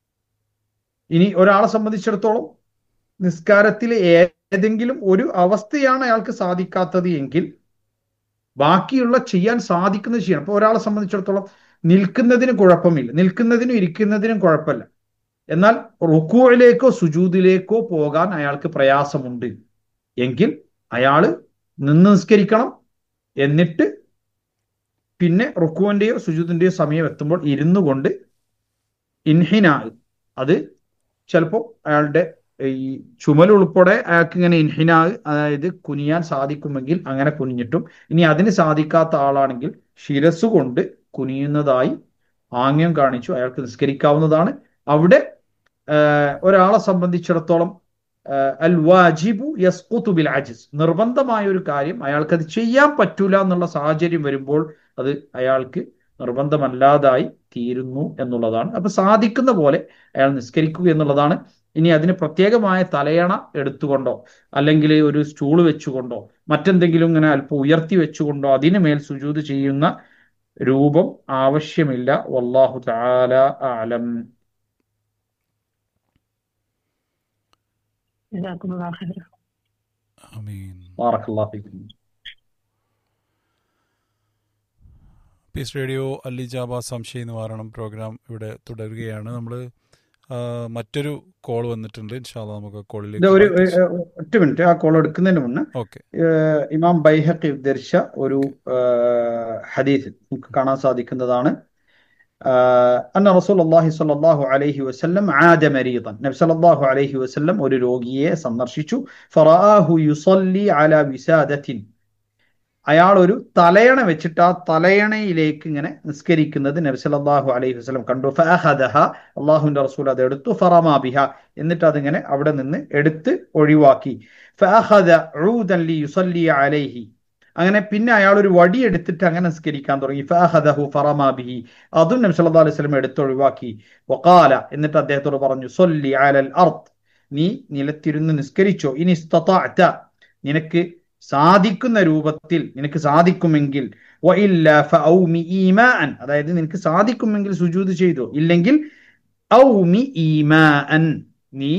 ഇനി ഒരാളെ സംബന്ധിച്ചിടത്തോളം നിസ്കാരത്തിലെ ഏതെങ്കിലും ഒരു അവസ്ഥയാണ് അയാൾക്ക് സാധിക്കാത്തത് എങ്കിൽ ബാക്കിയുള്ള ചെയ്യാൻ സാധിക്കുന്നത് ചെയ്യണം അപ്പൊ ഒരാളെ സംബന്ധിച്ചിടത്തോളം നിൽക്കുന്നതിന് കുഴപ്പമില്ല നിൽക്കുന്നതിനും ഇരിക്കുന്നതിനും കുഴപ്പമില്ല എന്നാൽ റുക്കുവിലേക്കോ സുജൂദിലേക്കോ പോകാൻ അയാൾക്ക് പ്രയാസമുണ്ട് എങ്കിൽ അയാള് നിന്ന് നിസ്കരിക്കണം എന്നിട്ട് പിന്നെ റുക്കുവിന്റെയോ സുജൂദിന്റെയോ സമയം എത്തുമ്പോൾ ഇരുന്നു കൊണ്ട് ഇൻഹിനാ അത് ചിലപ്പോൾ അയാളുടെ ഈ ചുമൽ ഉൾപ്പെടെ അയാൾക്ക് ഇങ്ങനെ ഇൻഹിനാ അതായത് കുനിയാൻ സാധിക്കുമെങ്കിൽ അങ്ങനെ കുനിഞ്ഞിട്ടും ഇനി അതിന് സാധിക്കാത്ത ആളാണെങ്കിൽ ശിരസ് കൊണ്ട് കുനിയുന്നതായി ആംഗ്യം കാണിച്ചു അയാൾക്ക് നിസ്കരിക്കാവുന്നതാണ് അവിടെ ഒരാളെ സംബന്ധിച്ചിടത്തോളം അൽ വാജിബു യസ്കുത്തു ബിൽ അജിസ് നിർബന്ധമായ ഒരു കാര്യം അയാൾക്ക് അത് ചെയ്യാൻ പറ്റൂല എന്നുള്ള സാഹചര്യം വരുമ്പോൾ അത് അയാൾക്ക് നിർബന്ധമല്ലാതായി തീരുന്നു എന്നുള്ളതാണ് അപ്പൊ സാധിക്കുന്ന പോലെ അയാൾ നിസ്കരിക്കുക എന്നുള്ളതാണ് ഇനി അതിന് പ്രത്യേകമായ തലയണ എടുത്തുകൊണ്ടോ അല്ലെങ്കിൽ ഒരു സ്റ്റൂൾ വെച്ചുകൊണ്ടോ മറ്റെന്തെങ്കിലും ഇങ്ങനെ അല്പം ഉയർത്തി വെച്ചുകൊണ്ടോ അതിന് മേൽ സുജൂത് ചെയ്യുന്ന രൂപം ആവശ്യമില്ല വല്ലാഹു തആല ആലം ജസാക്കുമുല്ലാഹു ഖൈറ. ആമീൻ ബാറക്കല്ലാഹു ഫീക്കും പീസ് റേഡിയോ അല്ലിജാബ സംശയ നിവാരണം പ്രോഗ്രാം ഇവിടെ തുടരുകയാണ് നമ്മൾ മറ്റൊരു കോൾ വന്നിട്ടുണ്ട് ഇൻഷാല്ല നമുക്ക് ഇത് കോളിലേക്ക് ഒരു ഏഹ്, ഒറ്റ മിനിറ്റ് ആ കോൾ എടുക്കുന്നതിന് മുന്നേ ഓക്കെ ഏഹ്, ഇമാം ബൈഹഖി ഉദ്ധരിച്ച ഒരു ഏഹ്, ഹദീസ് നമുക്ക് കാണാൻ സാധിക്കുന്നതാണ് ആഹ്, അന്ന റസൂലുള്ളാഹി സ്വല്ലല്ലാഹു അലൈഹി വസല്ലം ആദ മരീദൻ നബി സല്ലല്ലാഹു അലൈഹി വസല്ലം ഒരു രോഗിയെ സന്ദർശിച്ചു ഫറആഹു യുസല്ലി അലാ വിസാദത്തിൻ അയാൾ ഒരു തലയണ വെച്ചിട്ട് ആ തലയണയിലേക്ക് ഇങ്ങനെ നിസ്കരിക്കുന്നത് നബി സല്ലല്ലാഹു അലൈഹി വസല്ലം കണ്ടു ഫഅഖദഹ അള്ളാഹുവിന്റെ റസൂൽ അത് എടുത്തു ഫറമാ ബിഹ എന്നിട്ട് അതിങ്ങനെ അവിടെ നിന്ന് എടുത്ത് ഒഴിവാക്കി ഫഅഖദ ഊദൻ ലി യുസല്ലി അലൈഹി അങ്ങനെ പിന്നെ അയാൾ ഒരു വടി എടുത്തിട്ട് അങ്ങനെ നിസ്കരിക്കാൻ തുടങ്ങി ഫഅഖദഹു ഫറമാ ബിഹി അതും നബി സല്ലല്ലാഹു അലൈഹി വസല്ലം എടുത്ത് ഒഴിവാക്കി വഖാല എന്നിട്ട് അദ്ദേഹത്തോട് പറഞ്ഞു സല്ലി അലൽ അർദ് നീ നിലത്തിരുന്ന് നിസ്കരിച്ചോ ഇനി ഇസ്തതഅത നിനക്ക് സാധിക്കുന്ന രൂപത്തിൽ നിനക്ക് സാധിക്കുമെങ്കിൽ വഇല്ല ഫഔമി ഈമാൻ അതായത് നിനക്ക് സാധിക്കുമെങ്കിൽ സുജൂദ് ചെയ്തോ ഇല്ലെങ്കിൽ ഔമി ഈമാൻ നീ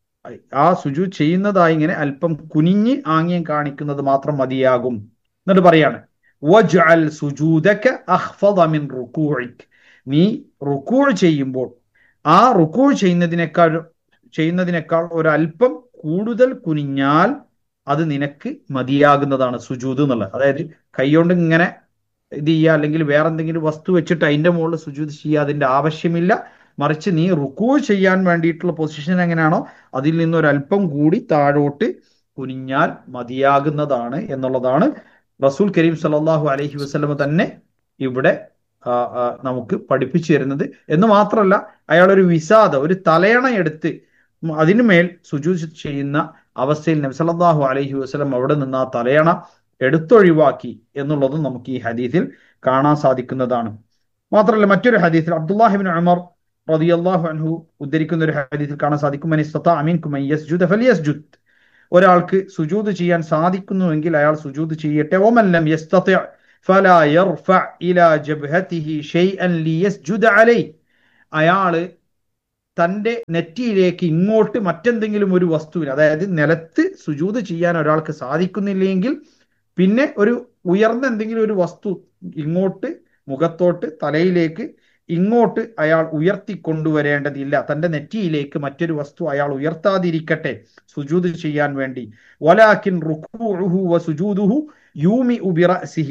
ആ സുജൂദ് ചെയ്യുന്നതായി ഇങ്ങനെ അല്പം കുനിഞ്ഞ് ആംഗ്യം കാണിക്കുന്നത് മാത്രം മതിയാകും എന്നിട്ട് പറയാണ് വജ്അൽ സുജൂദക അഖ്ഫദ മിൻ റുകൂഇക് നീ റുക്കൂ ചെയ്യുമ്പോൾ ആ റുക്കൂ ചെയ്യുന്നതിനേക്കാൾ ചെയ്യുന്നതിനേക്കാൾ ഒരല്പം കൂടുതൽ കുനിഞ്ഞാൽ അത് നിനക്ക് മതിയാകുന്നതാണ് സുജൂദ് എന്നുള്ളത് അതായത് കൈകൊണ്ട് ഇങ്ങനെ ഇത് ചെയ്യുക അല്ലെങ്കിൽ വേറെ എന്തെങ്കിലും വസ്തു വെച്ചിട്ട് അതിന്റെ മുകളിൽ സുജൂദ് ചെയ്യുക അതിന്റെ ആവശ്യമില്ല മറിച്ച് നീ റുക്കൂ ചെയ്യാൻ വേണ്ടിയിട്ടുള്ള പൊസിഷൻ എങ്ങനെയാണോ അതിൽ നിന്നൊരല്പം കൂടി താഴോട്ട് കുനിഞ്ഞാൽ മതിയാകുന്നതാണ് എന്നുള്ളതാണ് റസൂൽ കരീം സല്ലല്ലാഹു അലൈഹി വസല്ലമ തന്നെ ഇവിടെ ആ, ആ, നമുക്ക് പഠിപ്പിച്ചു തരുന്നത് എന്ന് മാത്രമല്ല അയാൾ ഒരു വിസാദ ഒരു തലയണ എടുത്ത് അതിനു മേൽ സുജൂദ് ചെയ്യുന്ന അവസ്ഥയിൽ നബി സല്ലല്ലാഹു അലൈഹി വസല്ലം അവിടെ നിന്ന് ആ തലയണ എടുത്തൊഴിവാക്കി എന്നുള്ളതും നമുക്ക് ഈ ഹദീസിൽ കാണാൻ സാധിക്കുന്നതാണ് മാത്രമല്ല മറ്റൊരു ഹദീസിൽ അബ്ദുല്ലാഹിബിൻ ഉമർ റളിയല്ലാഹു അൻഹു ഉദ്ധരിക്കുന്ന ഒരു ഹദീസിൽ കാണാൻ സാധിക്കും മൻ ഇസ്തതാഅ മിൻകും അൻ യസ്ജുദ ഫലിയസ്ജുദ് ഒരാൾക്ക് സുജൂദ് ചെയ്യാൻ സാധിക്കുന്നുവെങ്കിൽ അയാൾ സുജൂദ് ചെയ്യട്ടെ വമൻ ലം യസ്തതി ഫലാ യർഫഅ ഇലാ ജബ്ഹതിഹി ഷൈഅൻ ലിയസ്ജുദ അലൈഹി അയാള് തന്റെ നെറ്റിയിലേക്ക് ഇങ്ങോട്ട് മറ്റെന്തെങ്കിലും ഒരു വസ്തുവിന് അതായത് നിലത്ത് സുജൂത് ചെയ്യാൻ ഒരാൾക്ക് സാധിക്കുന്നില്ലെങ്കിൽ പിന്നെ ഒരു ഉയർന്ന എന്തെങ്കിലും ഒരു വസ്തു ഇങ്ങോട്ട് മുഖത്തോട്ട് തലയിലേക്ക് ഇങ്ങോട്ട് അയാൾ ഉയർത്തി കൊണ്ടുവരേണ്ടതില്ല തന്റെ നെറ്റിയിലേക്ക് മറ്റൊരു വസ്തു അയാൾ ഉയർത്താതിരിക്കട്ടെ സുജൂത് ചെയ്യാൻ വേണ്ടി വലാക്കിൻ റുക്കൂഉഹു വ സുജൂദുഹു യൂമി ഉബിറസിഹി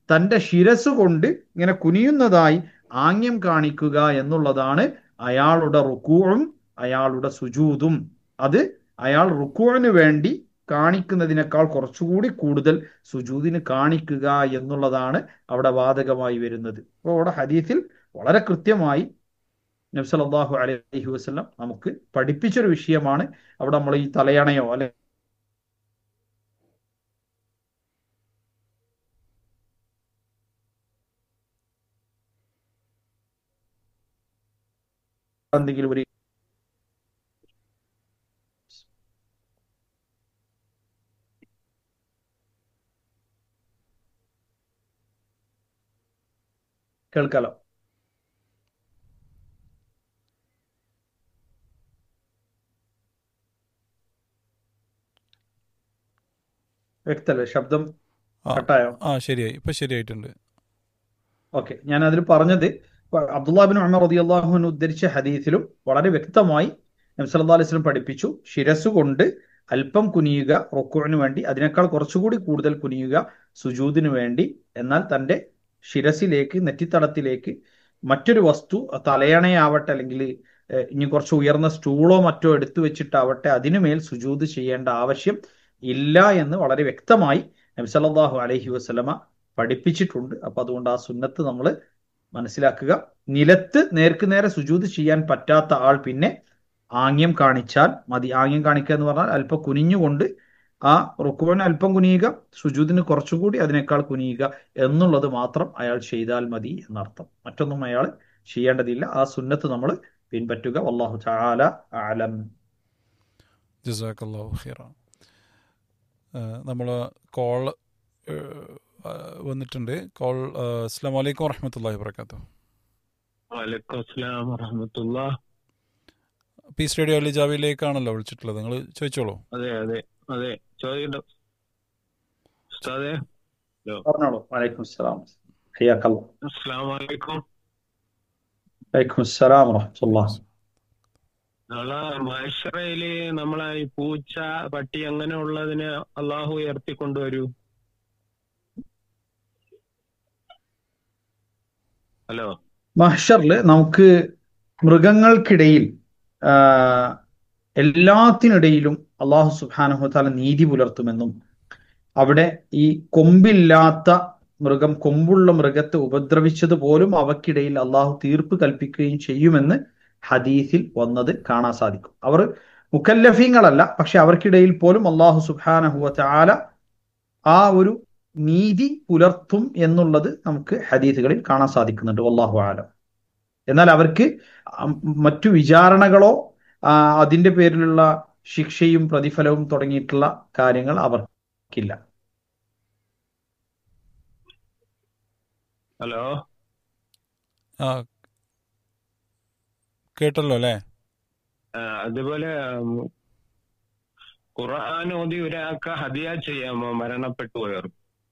തന്റെ ശിരസ് കൊണ്ട് ഇങ്ങനെ കുനിയുന്നതായി ആംഗ്യം കാണിക്കുക എന്നുള്ളതാണ് അയാളുടെ റുക്കൂഴും അയാളുടെ സുജൂതും അത് അയാൾ റുക്കൂഴിന് വേണ്ടി കാണിക്കുന്നതിനേക്കാൾ കുറച്ചുകൂടി കൂടുതൽ സുജൂദിന് കാണിക്കുക എന്നുള്ളതാണ് അവിടെ വാതകമായി വരുന്നത് അപ്പോൾ അവിടെ ഹദീസിൽ വളരെ കൃത്യമായി നബ്സലാഹു അലൈഹി വസ്ലം നമുക്ക് പഠിപ്പിച്ചൊരു വിഷയമാണ് അവിടെ നമ്മൾ ഈ തലയണയോ അല്ലെ എന്തെങ്കിലും ഒരു കേൾക്കാലോ വ്യക്തല്ലേ ശബ്ദം ആ കട്ടായോ ആ ശരിയായി ഇപ്പൊ ശരിയായിട്ടുണ്ട് ഓക്കെ ഞാൻ അതിൽ പറഞ്ഞത് അബ്ദുല്ലാബിൻ ഉമർ റളിയല്ലാഹു ഉദ്ധരിച്ച ഹദീസിലും വളരെ വ്യക്തമായി നബി സല്ലല്ലാഹു അലൈഹി വസല്ലം പഠിപ്പിച്ചു ശിരസ് കൊണ്ട് അല്പം കുനിയുക റുക്കുവിന് വേണ്ടി അതിനേക്കാൾ കുറച്ചുകൂടി കൂടുതൽ കുനിയുക സുജൂദിന് വേണ്ടി എന്നാൽ തന്റെ ശിരസിലേക്ക് നെറ്റിത്തടത്തിലേക്ക് മറ്റൊരു വസ്തു തലയണയാവട്ടെ അല്ലെങ്കിൽ ഏഹ്, ഇനി കുറച്ച് ഉയർന്ന സ്റ്റൂളോ മറ്റോ എടുത്തു വെച്ചിട്ടാവട്ടെ അതിനുമേൽ സുജൂദ് ചെയ്യേണ്ട ആവശ്യം ഇല്ല എന്ന് വളരെ വ്യക്തമായി നബി സല്ലല്ലാഹു അലൈഹി വസല്ലമ പഠിപ്പിച്ചിട്ടുണ്ട് അപ്പൊ അതുകൊണ്ട് ആ സുന്നത്ത് നമ്മൾ മനസ്സിലാക്കുക നിലത്ത് നേർക്ക് നേരെ സുജൂദ് ചെയ്യാൻ പറ്റാത്ത ആൾ പിന്നെ ആംഗ്യം കാണിച്ചാൽ മതി ആംഗ്യം കാണിക്കുക എന്ന് പറഞ്ഞാൽ അല്പം കുനിഞ്ഞുകൊണ്ട് ആ റുക്കുവിന് അല്പം കുനിയുക സുജൂദിന് കുറച്ചുകൂടി അതിനേക്കാൾ കുനിയുക എന്നുള്ളത് മാത്രം അയാൾ ചെയ്താൽ മതി എന്നർത്ഥം മറ്റൊന്നും അയാൾ ചെയ്യേണ്ടതില്ല ആ സുന്നത്ത് നമ്മൾ പിൻപറ്റുക വല്ലാഹു തആല അലം ജസാക്കല്ലാഹു ഖൈറ നമ്മൾ കോൾ വന്നിട്ടുണ്ട് കോൾ അസ്സാം വലൈക്കും വറഹമത്തല്ലാഹി വർക്കാത്തു വലൈക്കും അസ്സലാം വറഹമത്തുള്ള പീസ് റേഡിയോ അലിജാവിലേക്കാണല്ലോ വിളിച്ചിട്ടുള്ളത് നിങ്ങൾ ചോദിച്ചോളൂ അതെ അതെ അതെ ചോദിക്കട്ടോ ഉസ്താദേ പറഞ്ഞോളൂ വലൈക്കും അസ്സലാം ഹയ്യാക്കല്ലാ അസ്സലാം വലൈക്കും വലൈക്കും അസ്സലാം വറഹ്മത്തുള്ളാഹി നാളെ മഹേശ്വരയില് നമ്മളെ ഈ പൂച്ച പട്ടി അങ്ങനെ ഉള്ളതിനെ അള്ളാഹു ഉയർത്തിക്കൊണ്ടുവരൂ ഹലോ മഹ്ഷറിൽ നമുക്ക് മൃഗങ്ങൾക്കിടയിൽ ആ, എല്ലാത്തിനിടയിലും അള്ളാഹു സുബ്ഹാനഹു വതആല നീതി പുലർത്തുമെന്നും അവിടെ ഈ കൊമ്പില്ലാത്ത മൃഗം കൊമ്പുള്ള മൃഗത്തെ ഉപദ്രവിച്ചത് പോലും അവക്കിടയിൽ അള്ളാഹു തീർപ്പ് കൽപ്പിക്കുകയും ചെയ്യുമെന്ന് ഹദീസിൽ വന്നത് കാണാൻ സാധിക്കും അവർ മുക്കല്ലഫീങ്ങളല്ല പക്ഷെ അവർക്കിടയിൽ പോലും അള്ളാഹു സുബ്ഹാനഹു വതആല ആ ഒരു നീതി പുലർത്തും എന്നുള്ളത് നമുക്ക് ഹദീസുകളിൽ കാണാൻ സാധിക്കുന്നുണ്ട് വല്ലാഹു ആലം എന്നാൽ അവർക്ക് അം- മറ്റു വിചാരണകളോ ആ, അതിന്റെ പേരിലുള്ള ശിക്ഷയും പ്രതിഫലവും തുടങ്ങിയിട്ടുള്ള കാര്യങ്ങൾ അവർക്കില്ല ഹലോ ആ കേട്ടല്ലോ അല്ലേ ആ, അതുപോലെ ഉം, ഖുർആൻ ഓതി ഒരാൾക്ക് ഹദിയ ചെയ്യാമോ മരണപ്പെട്ടു പോയവർ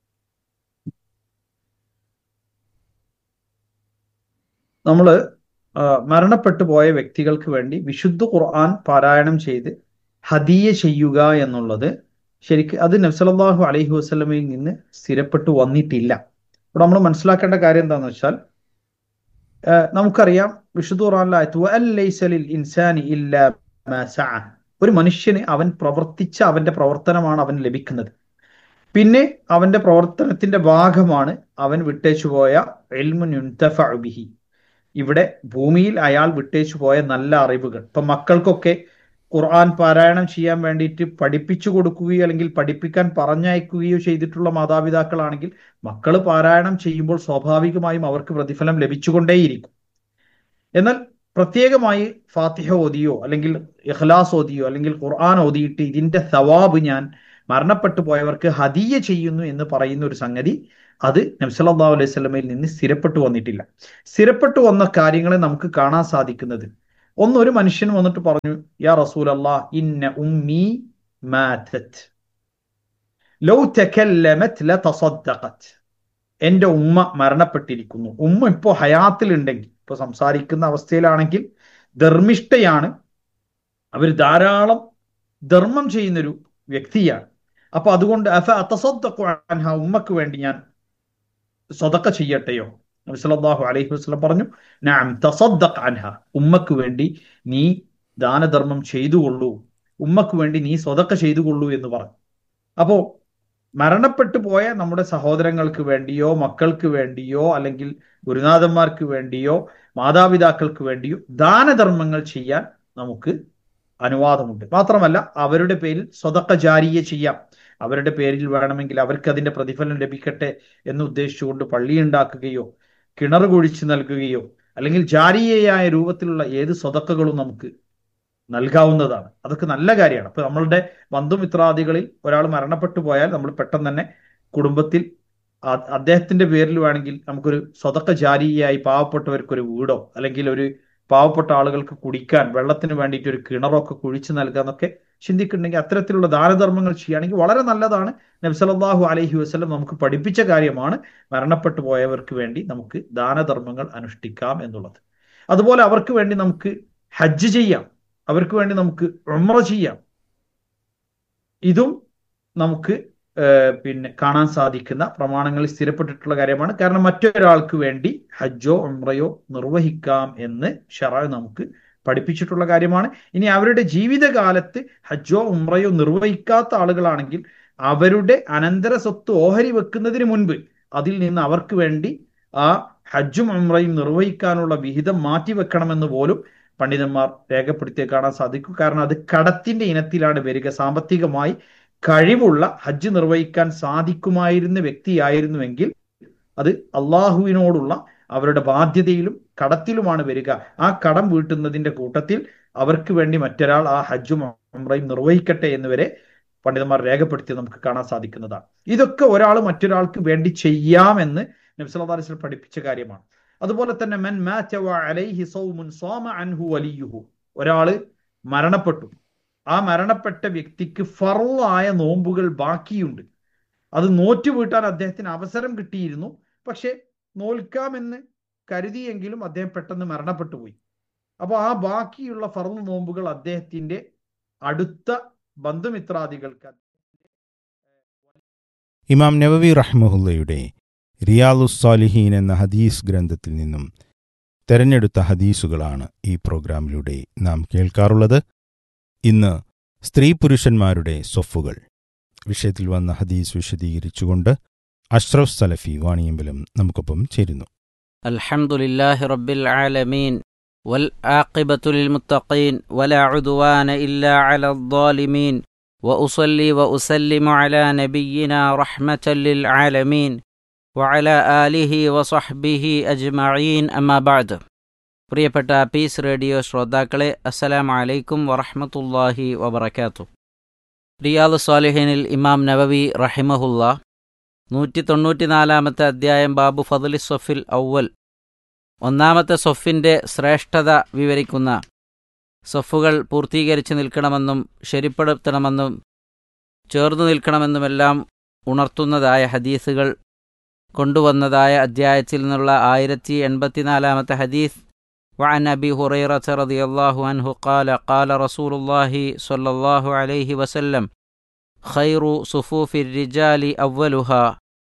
നമ്മൾ മരണപ്പെട്ടു പോയ വ്യക്തികൾക്ക് വേണ്ടി വിശുദ്ധ ഖുർആൻ പാരായണം ചെയ്ത് ഹദിയ ചെയ്യുക എന്നുള്ളത് ശരിക്ക് അത് നബ്സലല്ലാഹു അലൈഹി വസ്ലമയിൽ നിന്ന് സ്ഥിരപ്പെട്ടു വന്നിട്ടില്ല ഇവിടെ നമ്മൾ മനസ്സിലാക്കേണ്ട കാര്യം എന്താണെന്ന് വെച്ചാൽ ആ, നമുക്കറിയാം വിശുദ്ധ ഖുർആനിലായത്ത് "വഅല്ലൈസ ലിൽ ഇൻസാനി ഇല്ലാ മാ സഅ." ഒരു മനുഷ്യന് അവൻ പ്രവർത്തിച്ച അവന്റെ പ്രവർത്തനമാണ് അവൻ ലഭിക്കുന്നത് പിന്നെ അവന്റെ പ്രവർത്തനത്തിന്റെ ഭാഗമാണ് അവൻ വിട്ടേച്ചു പോയ ഇൽമുൻ യുൻതഫഉ ബിഹി ഇവിടെ ഭൂമിയിൽ അയാൾ വിട്ടേച്ചു പോയ നല്ല അറിവുകൾ ഇപ്പൊ മക്കൾക്കൊക്കെ ഖുർആൻ പാരായണം ചെയ്യാൻ വേണ്ടിയിട്ട് പഠിപ്പിച്ചു കൊടുക്കുകയോ അല്ലെങ്കിൽ പഠിപ്പിക്കാൻ പറഞ്ഞയക്കുകയോ ചെയ്തിട്ടുള്ള മാതാപിതാക്കളാണെങ്കിൽ മക്കൾ പാരായണം ചെയ്യുമ്പോൾ സ്വാഭാവികമായും അവർക്ക് പ്രതിഫലം ലഭിച്ചുകൊണ്ടേയിരിക്കും എന്നാൽ പ്രത്യേകമായി ഫാത്തിഹ ഓതിയോ അല്ലെങ്കിൽ ഇഖ്ലാസ് ഓതിയോ അല്ലെങ്കിൽ ഖുർആൻ ഓതിയിട്ട് ഇതിന്റെ സവാബ് ഞാൻ മരണപ്പെട്ടു പോയവർക്ക് ഹദിയ ചെയ്യുന്നു എന്ന് പറയുന്ന ഒരു സംഗതി അത് നബ്സല്ലാ അലൈഹി സ്വലമയിൽ നിന്ന് സ്ഥിരപ്പെട്ടു വന്നിട്ടില്ല സ്ഥിരപ്പെട്ടു വന്ന കാര്യങ്ങളെ നമുക്ക് കാണാൻ സാധിക്കുന്നത് ഒന്ന് ഒരു മനുഷ്യൻ വന്നിട്ട് പറഞ്ഞു യാ റസൂൽ ഇന്ന ഉമ്മി മാതത് ലൗ തകല്ലമത് ലതസദ്ദഖത് എന്റെ ഉമ്മ മരണപ്പെട്ടിരിക്കുന്നു ഉമ്മ ഇപ്പോ ഹയാത്തിലുണ്ടെങ്കിൽ ഇപ്പൊ സംസാരിക്കുന്ന അവസ്ഥയിലാണെങ്കിൽ ധർമ്മിഷ്ഠയാണ് അവർ ധാരാളം ധർമ്മം ചെയ്യുന്നൊരു വ്യക്തിയാണ് അപ്പൊ അതുകൊണ്ട് അഫ അത്തസദ്ദഖു അൻഹ ഉമ്മക്ക് വേണ്ടി ഞാൻ സ്വതക്ക ചെയ്യട്ടെയോ നബി സല്ലല്ലാഹു അലൈഹി വസല്ലം പറഞ്ഞു നഅം തസദ്ദഖ് അൻഹ ഉമ്മക്ക് വേണ്ടി നീ ദാനധർമ്മം ചെയ്തുകൊള്ളൂ ഉമ്മക്ക് വേണ്ടി നീ സ്വതക്ക ചെയ്തുകൊള്ളൂ എന്ന് പറഞ്ഞു അപ്പോ മരണപ്പെട്ടു പോയ നമ്മുടെ സഹോദരങ്ങൾക്ക് വേണ്ടിയോ മക്കൾക്ക് വേണ്ടിയോ അല്ലെങ്കിൽ ഗുരുനാഥന്മാർക്ക് വേണ്ടിയോ മാതാപിതാക്കൾക്ക് വേണ്ടിയോ ദാനധർമ്മങ്ങൾ ചെയ്യാൻ നമുക്ക് അനുവാദമുണ്ട് മാത്രമല്ല അവരുടെ പേരിൽ സ്വതക്ക ജാരിയെ ചെയ്യാം അവരുടെ പേരിൽ വേണമെങ്കിൽ അവർക്ക് അതിന്റെ പ്രതിഫലം ലഭിക്കട്ടെ എന്ന് ഉദ്ദേശിച്ചുകൊണ്ട് പള്ളി ഉണ്ടാക്കുകയോ കിണർ കുഴിച്ച് നൽകുകയോ അല്ലെങ്കിൽ ജാരിയയായ രൂപത്തിലുള്ള ഏത് സ്വതക്കകളും നമുക്ക് നൽകാവുന്നതാണ് അതൊക്കെ നല്ല കാര്യമാണ് അപ്പൊ നമ്മളുടെ ബന്ധുമിത്രാദികളിൽ ഒരാൾ മരണപ്പെട്ടു പോയാൽ നമ്മൾ പെട്ടെന്ന് തന്നെ കുടുംബത്തിൽ ആ- അദ്ദേഹത്തിന്റെ പേരിൽ വേണമെങ്കിൽ നമുക്കൊരു സ്വതക്ക ജാരിയായി പാവപ്പെട്ടവർക്ക് ഒരു വീടോ അല്ലെങ്കിൽ ഒരു പാവപ്പെട്ട ആളുകൾക്ക് കുടിക്കാൻ വെള്ളത്തിന് വേണ്ടിയിട്ട് ഒരു കിണറോ ഒക്കെ കുഴിച്ചു നൽകാന്നൊക്കെ ചിന്തിക്കുന്നുണ്ടെങ്കിൽ അത്തരത്തിലുള്ള ദാനധർമ്മങ്ങൾ ചെയ്യുകയാണെങ്കിൽ വളരെ നല്ലതാണ് നബ്സലല്ലാഹു അലൈഹി വസ്ലം നമുക്ക് പഠിപ്പിച്ച കാര്യമാണ് മരണപ്പെട്ടു പോയവർക്ക് വേണ്ടി നമുക്ക് ദാനധർമ്മങ്ങൾ അനുഷ്ഠിക്കാം എന്നുള്ളത് അതുപോലെ അവർക്ക് വേണ്ടി നമുക്ക് ഹജ്ജ് ചെയ്യാം അവർക്ക് വേണ്ടി നമുക്ക് ഉംറ ചെയ്യാം ഇതും നമുക്ക് ഏഹ്, പിന്നെ കാണാൻ സാധിക്കുന്ന പ്രമാണങ്ങളിൽ സ്ഥിരപ്പെട്ടിട്ടുള്ള കാര്യമാണ് കാരണം മറ്റൊരാൾക്ക് വേണ്ടി ഹജ്ജോ ഉംറയോ നിർവഹിക്കാം എന്ന് ഷറ നമുക്ക് പഠിപ്പിച്ചിട്ടുള്ള കാര്യമാണ് ഇനി അവരുടെ ജീവിതകാലത്ത് ഹജ്ജോ ഉംറയോ നിർവഹിക്കാത്ത ആളുകളാണെങ്കിൽ അവരുടെ അനന്തര സ്വത്ത് ഓഹരി വെക്കുന്നതിന് മുൻപ് അതിൽ നിന്ന് അവർക്ക് വേണ്ടി ആ ഹജ്ജും ഉംറയും നിർവഹിക്കാനുള്ള വിഹിതം മാറ്റിവെക്കണമെന്ന് പോലും പണ്ഡിതന്മാർ രേഖപ്പെടുത്തിയ കാണാൻ സാധിക്കും കാരണം അത് കടത്തിന്റെ ഇനത്തിലാണ് വരിക സാമ്പത്തികമായി കഴിവുള്ള ഹജ്ജ് നിർവഹിക്കാൻ സാധിക്കുമായിരുന്ന വ്യക്തിയായിരുന്നുവെങ്കിൽ അത് അള്ളാഹുവിനോടുള്ള അവരുടെ ബാധ്യതയിലും കടത്തിലുമാണ് വരിക ആ കടം വീട്ടുന്നതിന്റെ കൂട്ടത്തിൽ അവർക്ക് വേണ്ടി മറ്റൊരാൾ ആ ഹജ്ജും ഉംറയും നിർവഹിക്കട്ടെ എന്ന് വരെ പണ്ഡിതന്മാർ രേഖപ്പെടുത്തി നമുക്ക് കാണാൻ സാധിക്കുന്നതാണ് ഇതൊക്കെ ഒരാൾ മറ്റൊരാൾക്ക് വേണ്ടി ചെയ്യാമെന്ന് നബ്സല്ലാസ്ലം പഠിപ്പിച്ച കാര്യമാണ് അതുപോലെ തന്നെ മൻ മാറ്റ വ അലൈഹി സൗമുൻ സ്വാമ അൻഹു വലിയുഹു ഒരാള് മരണപ്പെട്ടു ആ മരണപ്പെട്ട വ്യക്തിക്ക് ഫറലായ നോമ്പുകൾ ബാക്കിയുണ്ട് അത് നോറ്റു വീട്ടാൻ അദ്ദേഹത്തിന് അവസരം കിട്ടിയിരുന്നു പക്ഷെ നോൽക്കാമെന്ന് കരുതിയെങ്കിലും അദ്ദേഹം പെട്ടെന്ന് മരണപ്പെട്ടു പോയി അപ്പോൾ ആ ബാക്കിയുള്ള ഫറൽ നോമ്പുകൾ അദ്ദേഹത്തിന്റെ അടുത്ത ബന്ധുമിത്രാദികൾക്ക് ഇമാം നവവി റഹ്മുല്ലയുടെ റിയാലുസ്സാലിഹീൻ എന്ന ഹദീസ് ഗ്രന്ഥത്തിൽ നിന്നും തെരഞ്ഞെടുത്ത ഹദീസുകളാണ് ഈ പ്രോഗ്രാമിലൂടെ നാം കേൾക്കാറുള്ളത് ഇന്ന് സ്ത്രീ പുരുഷന്മാരുടെ സ്വഫുകൾ വിഷയത്തിൽ വന്ന ഹദീസ് വിശദീകരിച്ചുകൊണ്ട് അഷ്റഫ് സലഫി വാണിയമ്പലം നമുക്കൊപ്പം ചേരുന്നു الحمد لله رب العالمين والعاقبة للمتقين ولا عدوان إلا على الظالمين وأصلي وأسلم على نبينا رحمة للعالمين وعلى آله وصحبه أجمعين أما بعد പ്രിയപ്പെട്ട പീസ് റേഡിയോ ശ്രോതാക്കളെ അസ്സലാമു അലൈക്കും വറഹ്മത്തുള്ളാഹി വബറകാത്തു റിയാദ് സ്വാലിഹീനിൽ ഇമാം നവവി റഹിമഹുല്ല നൂറ്റി തൊണ്ണൂറ്റിനാലാമത്തെ അധ്യായം ബാബു ഫضലി സൊഫിൽ ഔവൽ ഒന്നാമത്തെ സൊഫിൻ്റെ ശ്രേഷ്ഠത വിവരിക്കുന്ന സൊഫുകൾ പൂർത്തീകരിച്ച് നിൽക്കണമെന്നും ശരിപ്പെടുത്തണമെന്നും ചേർന്നു നിൽക്കണമെന്നുമെല്ലാം ഉണർത്തുന്നതായ ഹദീസുകൾ കൊണ്ടുവന്നതായ അധ്യായത്തിൽ നിന്നുള്ള ആയിരത്തി എൺപത്തിനാലാമത്തെ ഹദീസ് وعن أبي هريرة رضي الله عنه قال قال رسول الله صلى الله عليه وسلم خير صفوف الرجال أولها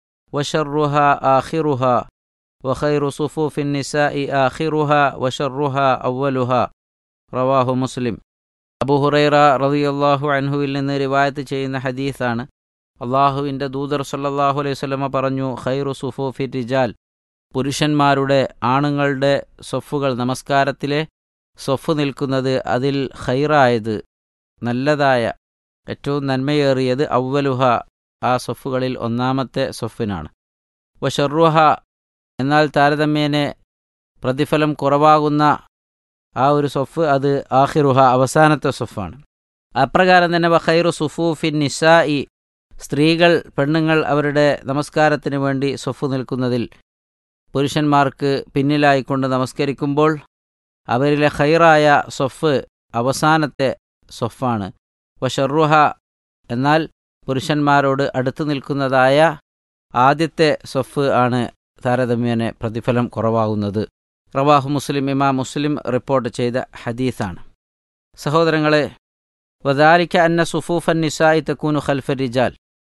وشرها آخرها وخير صفوف النساء آخرها وشرها أولها റവാഹു മുസ്ലിം അബു ഹുറൈറ റളിയല്ലാഹു അൻഹുവിൽ നിന്ന് റിവായത്ത് ചെയ്യുന്ന ഹദീസാണ് അള്ളാഹുവിൻ്റെ ദൂതർ സല്ലല്ലാഹു അലൈഹി വസല്ലമ പറഞ്ഞു ഖൈറു സുഫൂഫി റിജാൽ പുരുഷന്മാരുടെ ആണുങ്ങളുടെ സൊഫുകൾ നമസ്കാരത്തിലെ സൊഫ് നിൽക്കുന്നത് അതിൽ ഖൈറായത് നല്ലതായ ഏറ്റവും നന്മയേറിയത് അവലുഹ ആ സൊഫുകളിൽ ഒന്നാമത്തെ സൊഫിനാണ് വഷറുഹ എന്നാൽ താരതമ്യേനെ പ്രതിഫലം കുറവാകുന്ന ആ ഒരു സൊഫ് അത് ആഹിറുഹ അവസാനത്തെ സൊഫാണ് അപ്രകാരം തന്നെ വഖൈറു സുഫൂഫിൻ നിസായി സ്ത്രീകൾ പെണ്ണുങ്ങൾ അവരുടെ നമസ്കാരത്തിന് വേണ്ടി സൊഫ് നിൽക്കുന്നതിൽ പുരുഷന്മാർക്ക് പിന്നിലായിക്കൊണ്ട് നമസ്കരിക്കുമ്പോൾ അവരിലെ ഖൈറായ സൊഫ് അവസാനത്തെ സൊഫാണ് വഷറുഹ എന്നാൽ പുരുഷന്മാരോട് അടുത്തു നിൽക്കുന്നതായ ആദ്യത്തെ സൊഫ് ആണ് താരതമ്യേന പ്രതിഫലം കുറവാകുന്നത് റവാഹു മുസ്ലിം ഇമാം മുസ്ലിം റിപ്പോർട്ട് ചെയ്ത ഹദീസാണ് സഹോദരങ്ങളെ വദാലിക്ക അന്ന സുഫൂഫൻ നിസായി തക്കൂനു ഖൽഫ റിജാൽ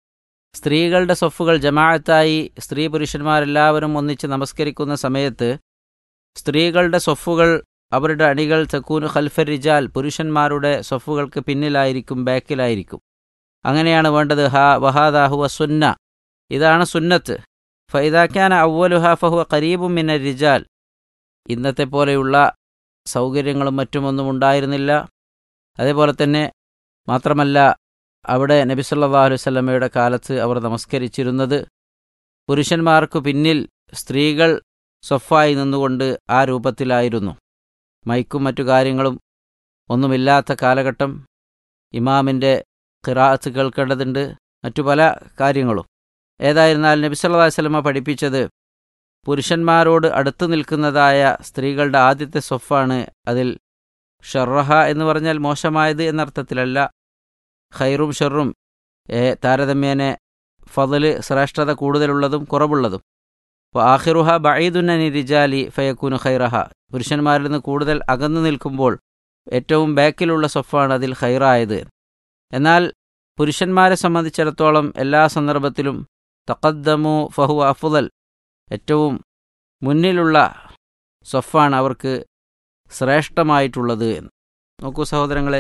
സ്ത്രീകളുടെ സൊഫുകൾ ജമാഅത്തായി സ്ത്രീ പുരുഷന്മാരെല്ലാവരും ഒന്നിച്ച് നമസ്കരിക്കുന്ന സമയത്ത് സ്ത്രീകളുടെ സൊഫുകൾ അവരുടെ അണികൾ തെക്കൂന് ഖൽഫർ റിജാൽ പുരുഷന്മാരുടെ സൊഫുകൾക്ക് പിന്നിലായിരിക്കും ബാക്കിലായിരിക്കും അങ്ങനെയാണ് വേണ്ടത് ഹാ വഹാദാഹുവ സുന്ന ഇതാണ് സുന്നത്ത് ഫൈദാഖാന അവലുഹ ഫഹുവ കരീബും മിന്ന റിജാൽ ഇന്നത്തെ പോലെയുള്ള സൗകര്യങ്ങളും മറ്റുമൊന്നും ഉണ്ടായിരുന്നില്ല അതേപോലെ തന്നെ മാത്രമല്ല അവിടെ നബി സല്ലല്ലാഹു അലൈഹി വസല്ലമയുടെ കാലത്ത് അവർ നമസ്കരിച്ചിരുന്നത് പുരുഷന്മാർക്കു പിന്നിൽ സ്ത്രീകൾ സൊഫായി നിന്നുകൊണ്ട് ആ രൂപത്തിലായിരുന്നു മൈക്കും മറ്റു കാര്യങ്ങളും ഒന്നുമില്ലാത്ത കാലഘട്ടം ഇമാമിൻ്റെ ഖിറാത്ത് കേൾക്കേണ്ടതുണ്ട് മറ്റു പല കാര്യങ്ങളും ഏതായിരുന്നാൽ നബി സല്ലല്ലാഹു അലൈഹി വസല്ലമ പഠിപ്പിച്ചത് പുരുഷന്മാരോട് അടുത്തു നിൽക്കുന്നതായ സ്ത്രീകളുടെ ആദ്യത്തെ സൊഫാണ് അതിൽ ഷർറഹ എന്ന് പറഞ്ഞാൽ മോശമായത് എന്നർത്ഥത്തിലല്ല ഖൈറും ഷെറും താരതമ്യേന ഫضല് ശ്രേഷ്ഠത കൂടുതലുള്ളതും കുറവുള്ളതും അപ്പോൾ ആഹിറുഹ ബഈദുന്നനി റിജാലി ഫയക്കൂനു ഖൈറഹ പുരുഷന്മാരിൽ നിന്ന് കൂടുതൽ അകന്നു നിൽക്കുമ്പോൾ ഏറ്റവും ബാക്കിലുള്ള സൊഫാണ് അതിൽ ഖൈറായത് എന്നാൽ പുരുഷന്മാരെ സംബന്ധിച്ചിടത്തോളം എല്ലാ സന്ദർഭത്തിലും തഖദ്ദമു ഫഹു അഫുദൽ ഏറ്റവും മുന്നിലുള്ള സൊഫാണ് അവർക്ക് ശ്രേഷ്ഠമായിട്ടുള്ളത് എന്ന് നോക്കൂ സഹോദരങ്ങളെ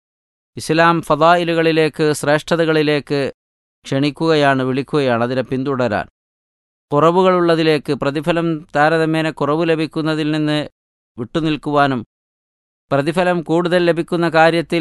ഇസ്ലാം ഫദായിലുകളിലേക്ക് ശ്രേഷ്ഠതകളിലേക്ക് ക്ഷണിക്കുകയാണ് വിളിക്കുകയാണ് അതിനെ പിന്തുടരാൻ കുറവുകളുള്ളതിലേക്ക് പ്രതിഫലം താരതമ്യേന കുറവ് ലഭിക്കുന്നതിൽ നിന്ന് വിട്ടുനിൽക്കുവാനും പ്രതിഫലം കൂടുതൽ ലഭിക്കുന്ന കാര്യത്തിൽ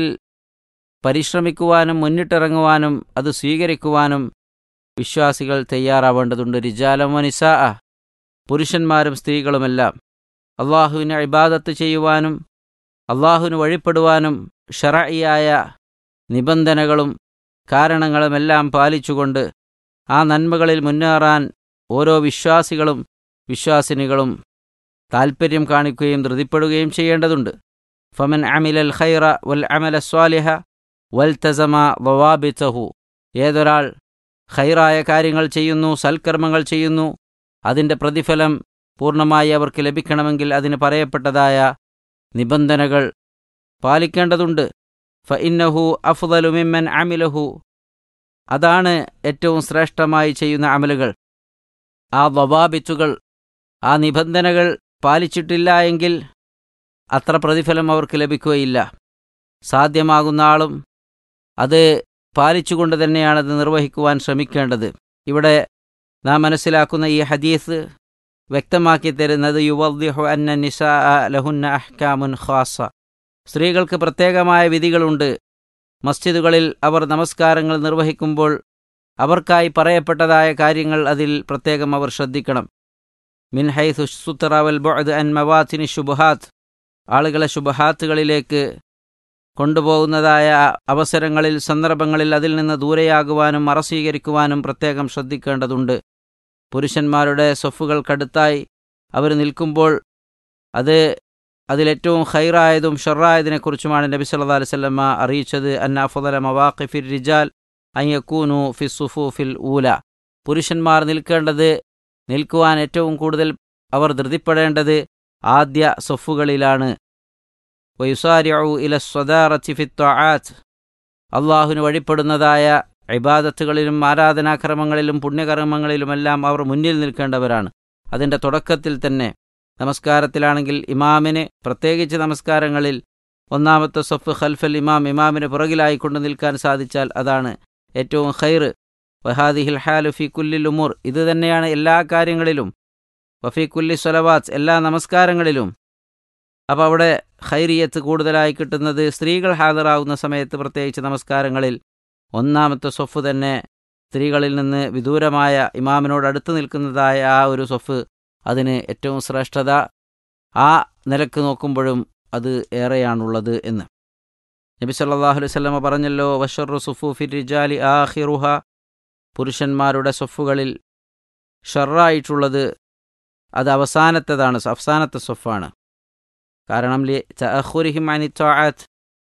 പരിശ്രമിക്കുവാനും മുന്നിട്ടിറങ്ങുവാനും അത് സ്വീകരിക്കുവാനും വിശ്വാസികൾ തയ്യാറാവേണ്ടതുണ്ട് റിജാലം വനിസാ പുരുഷന്മാരും സ്ത്രീകളുമെല്ലാം അള്ളാഹുവിനെ ഇബാദത്ത് ചെയ്യുവാനും അള്ളാഹുവിന് വഴിപ്പെടുവാനും ഷറയിയായ നിബന്ധനകളും കാരണങ്ങളുമെല്ലാം പാലിച്ചുകൊണ്ട് ആ നന്മകളിൽ മുന്നേറാൻ ഓരോ വിശ്വാസികളും വിശ്വാസിനികളും താൽപ്പര്യം കാണിക്കുകയും ധൃതിപ്പെടുകയും ചെയ്യേണ്ടതുണ്ട് ഫമൻ അമിലൽ ഖൈറ വൽ അമല സ്വാലിഹ വൽ തസമ വവാബിത്തഹു ഏതൊരാൾ ഖൈറായ കാര്യങ്ങൾ ചെയ്യുന്നു സൽക്കർമ്മങ്ങൾ ചെയ്യുന്നു അതിൻ്റെ പ്രതിഫലം പൂർണ്ണമായി അവർക്ക് ലഭിക്കണമെങ്കിൽ അതിന് പറയപ്പെട്ടതായ നിബന്ധനകൾ പാലിക്കേണ്ടതുണ്ട് ഫ ഇന്നഹു അഫ്ദലു മിമ്മൻ അമിലഹു അതാണ് ഏറ്റവും ശ്രേഷ്ഠമായി ചെയ്യുന്ന അമലുകൾ ആ വവാബിത്തുകൾ ആ നിബന്ധനകൾ പാലിച്ചിട്ടില്ല എങ്കിൽ അത്ര പ്രതിഫലം അവർക്ക് ലഭിക്കുകയില്ല സാധ്യമാകുന്ന ആളും അത് പാലിച്ചുകൊണ്ട് തന്നെയാണ് അത് നിർവഹിക്കുവാൻ ശ്രമിക്കേണ്ടത് ഇവിടെ നാം മനസ്സിലാക്കുന്ന ഈ ഹദീസ് വ്യക്തമാക്കി തരുന്നത് യുവദ്ദിഹു അന്ന നിസാ ലഹുന്ന അഹ്കാമുൻ ഖാസ സ്ത്രീകൾക്ക് പ്രത്യേകമായ വിധികളുണ്ട് മസ്ജിദുകളിൽ അവർ നമസ്കാരങ്ങൾ നിർവഹിക്കുമ്പോൾ അവർക്കായി പറയപ്പെട്ടതായ കാര്യങ്ങൾ അതിൽ പ്രത്യേകം അവർ ശ്രദ്ധിക്കണം മിൻ ഹൈസു സുത്തറാവൽ ബൊഅദ് അൻ മവാത്തിനി ശുബഹാത്ത് ആളുകളെ ശുബഹാത്തുകളിലേക്ക് കൊണ്ടുപോകുന്നതായ അവസരങ്ങളിൽ സന്ദർഭങ്ങളിൽ അതിൽ നിന്ന് ദൂരെയാകുവാനും മറ സ്വീകരിക്കുവാനും പ്രത്യേകം ശ്രദ്ധിക്കേണ്ടതുണ്ട് പുരുഷന്മാരുടെ സൊഫുകൾക്കടുത്തായി അവർ നിൽക്കുമ്പോൾ അത് അതിലേറ്റവും ഖൈറായതും ഷെറായതിനെക്കുറിച്ചുമാണ് നബി സല്ലാ അലൈവല്ലമ്മ അറിയിച്ചത് അന്നാഫുദല മവാഖിഫിർ റിജാൽ അയ്യക്കൂനു ഫി സുഫൂഫിൽ ഊല പുരുഷന്മാർ നിൽക്കേണ്ടത് നിൽക്കുവാൻ ഏറ്റവും കൂടുതൽ അവർ ധൃതിപ്പെടേണ്ടത് ആദ്യ സൊഫുകളിലാണ് വയുസാരിഉ ഇല സ്വദാറത്തി ഫിത്വാആത്ത് അള്ളാഹുവിന് വഴിപ്പെടുന്നതായ ഇബാദത്തുകളിലും ആരാധനാക്രമങ്ങളിലും പുണ്യകർമ്മങ്ങളിലുമെല്ലാം അവർ മുന്നിൽ നിൽക്കേണ്ടവരാണ് അതിൻ്റെ തുടക്കത്തിൽ തന്നെ നമസ്കാരത്തിലാണെങ്കിൽ ഇമാമിന് പ്രത്യേകിച്ച് നമസ്കാരങ്ങളിൽ ഒന്നാമത്തെ സൊഫ് ഖൽഫൽ ഇമാം ഇമാമിന് പുറകിലായിക്കൊണ്ട് നിൽക്കാൻ സാധിച്ചാൽ അതാണ് ഏറ്റവും ഖൈർ വഹാദിഹിൽ ഹാലു ഫി കുല്ലിൽ ഉമൂർ ഇത് തന്നെയാണ് എല്ലാ കാര്യങ്ങളിലും വഫി കുല്ലി സ്വലവാത്ത് എല്ലാ നമസ്കാരങ്ങളിലും അപ്പോൾ അവിടെ ഖൈരിയത്ത് കൂടുതലായി കിട്ടുന്നത് സ്ത്രീകൾ ഹാജറാകുന്ന സമയത്ത് പ്രത്യേകിച്ച് നമസ്കാരങ്ങളിൽ ഒന്നാമത്തെ സൊഫ് തന്നെ സ്ത്രീകളിൽ നിന്ന് വിദൂരമായ ഇമാമിനോട് അടുത്ത് നിൽക്കുന്നതായ ആ ഒരു സൊഫ് അതിന് ഏറ്റവും ശ്രേഷ്ഠത ആ നിലക്ക് നോക്കുമ്പോഴും അത് ഏറെയാണുള്ളത് എന്ന് നബി സല്ലാഹു അലൈഹി സ്വലമ പറഞ്ഞല്ലോ വഷറു സുഫൂഫി റിജാലി ആഹിറുഹ പുരുഷന്മാരുടെ സൊഫുകളിൽ ഷറായിട്ടുള്ളത് അത് അവസാനത്തേതാണ് അവസാനത്തെ സൊഫാണ് കാരണം ലി തഅഖുരിഹിം അനി ത്വാഅത്ത്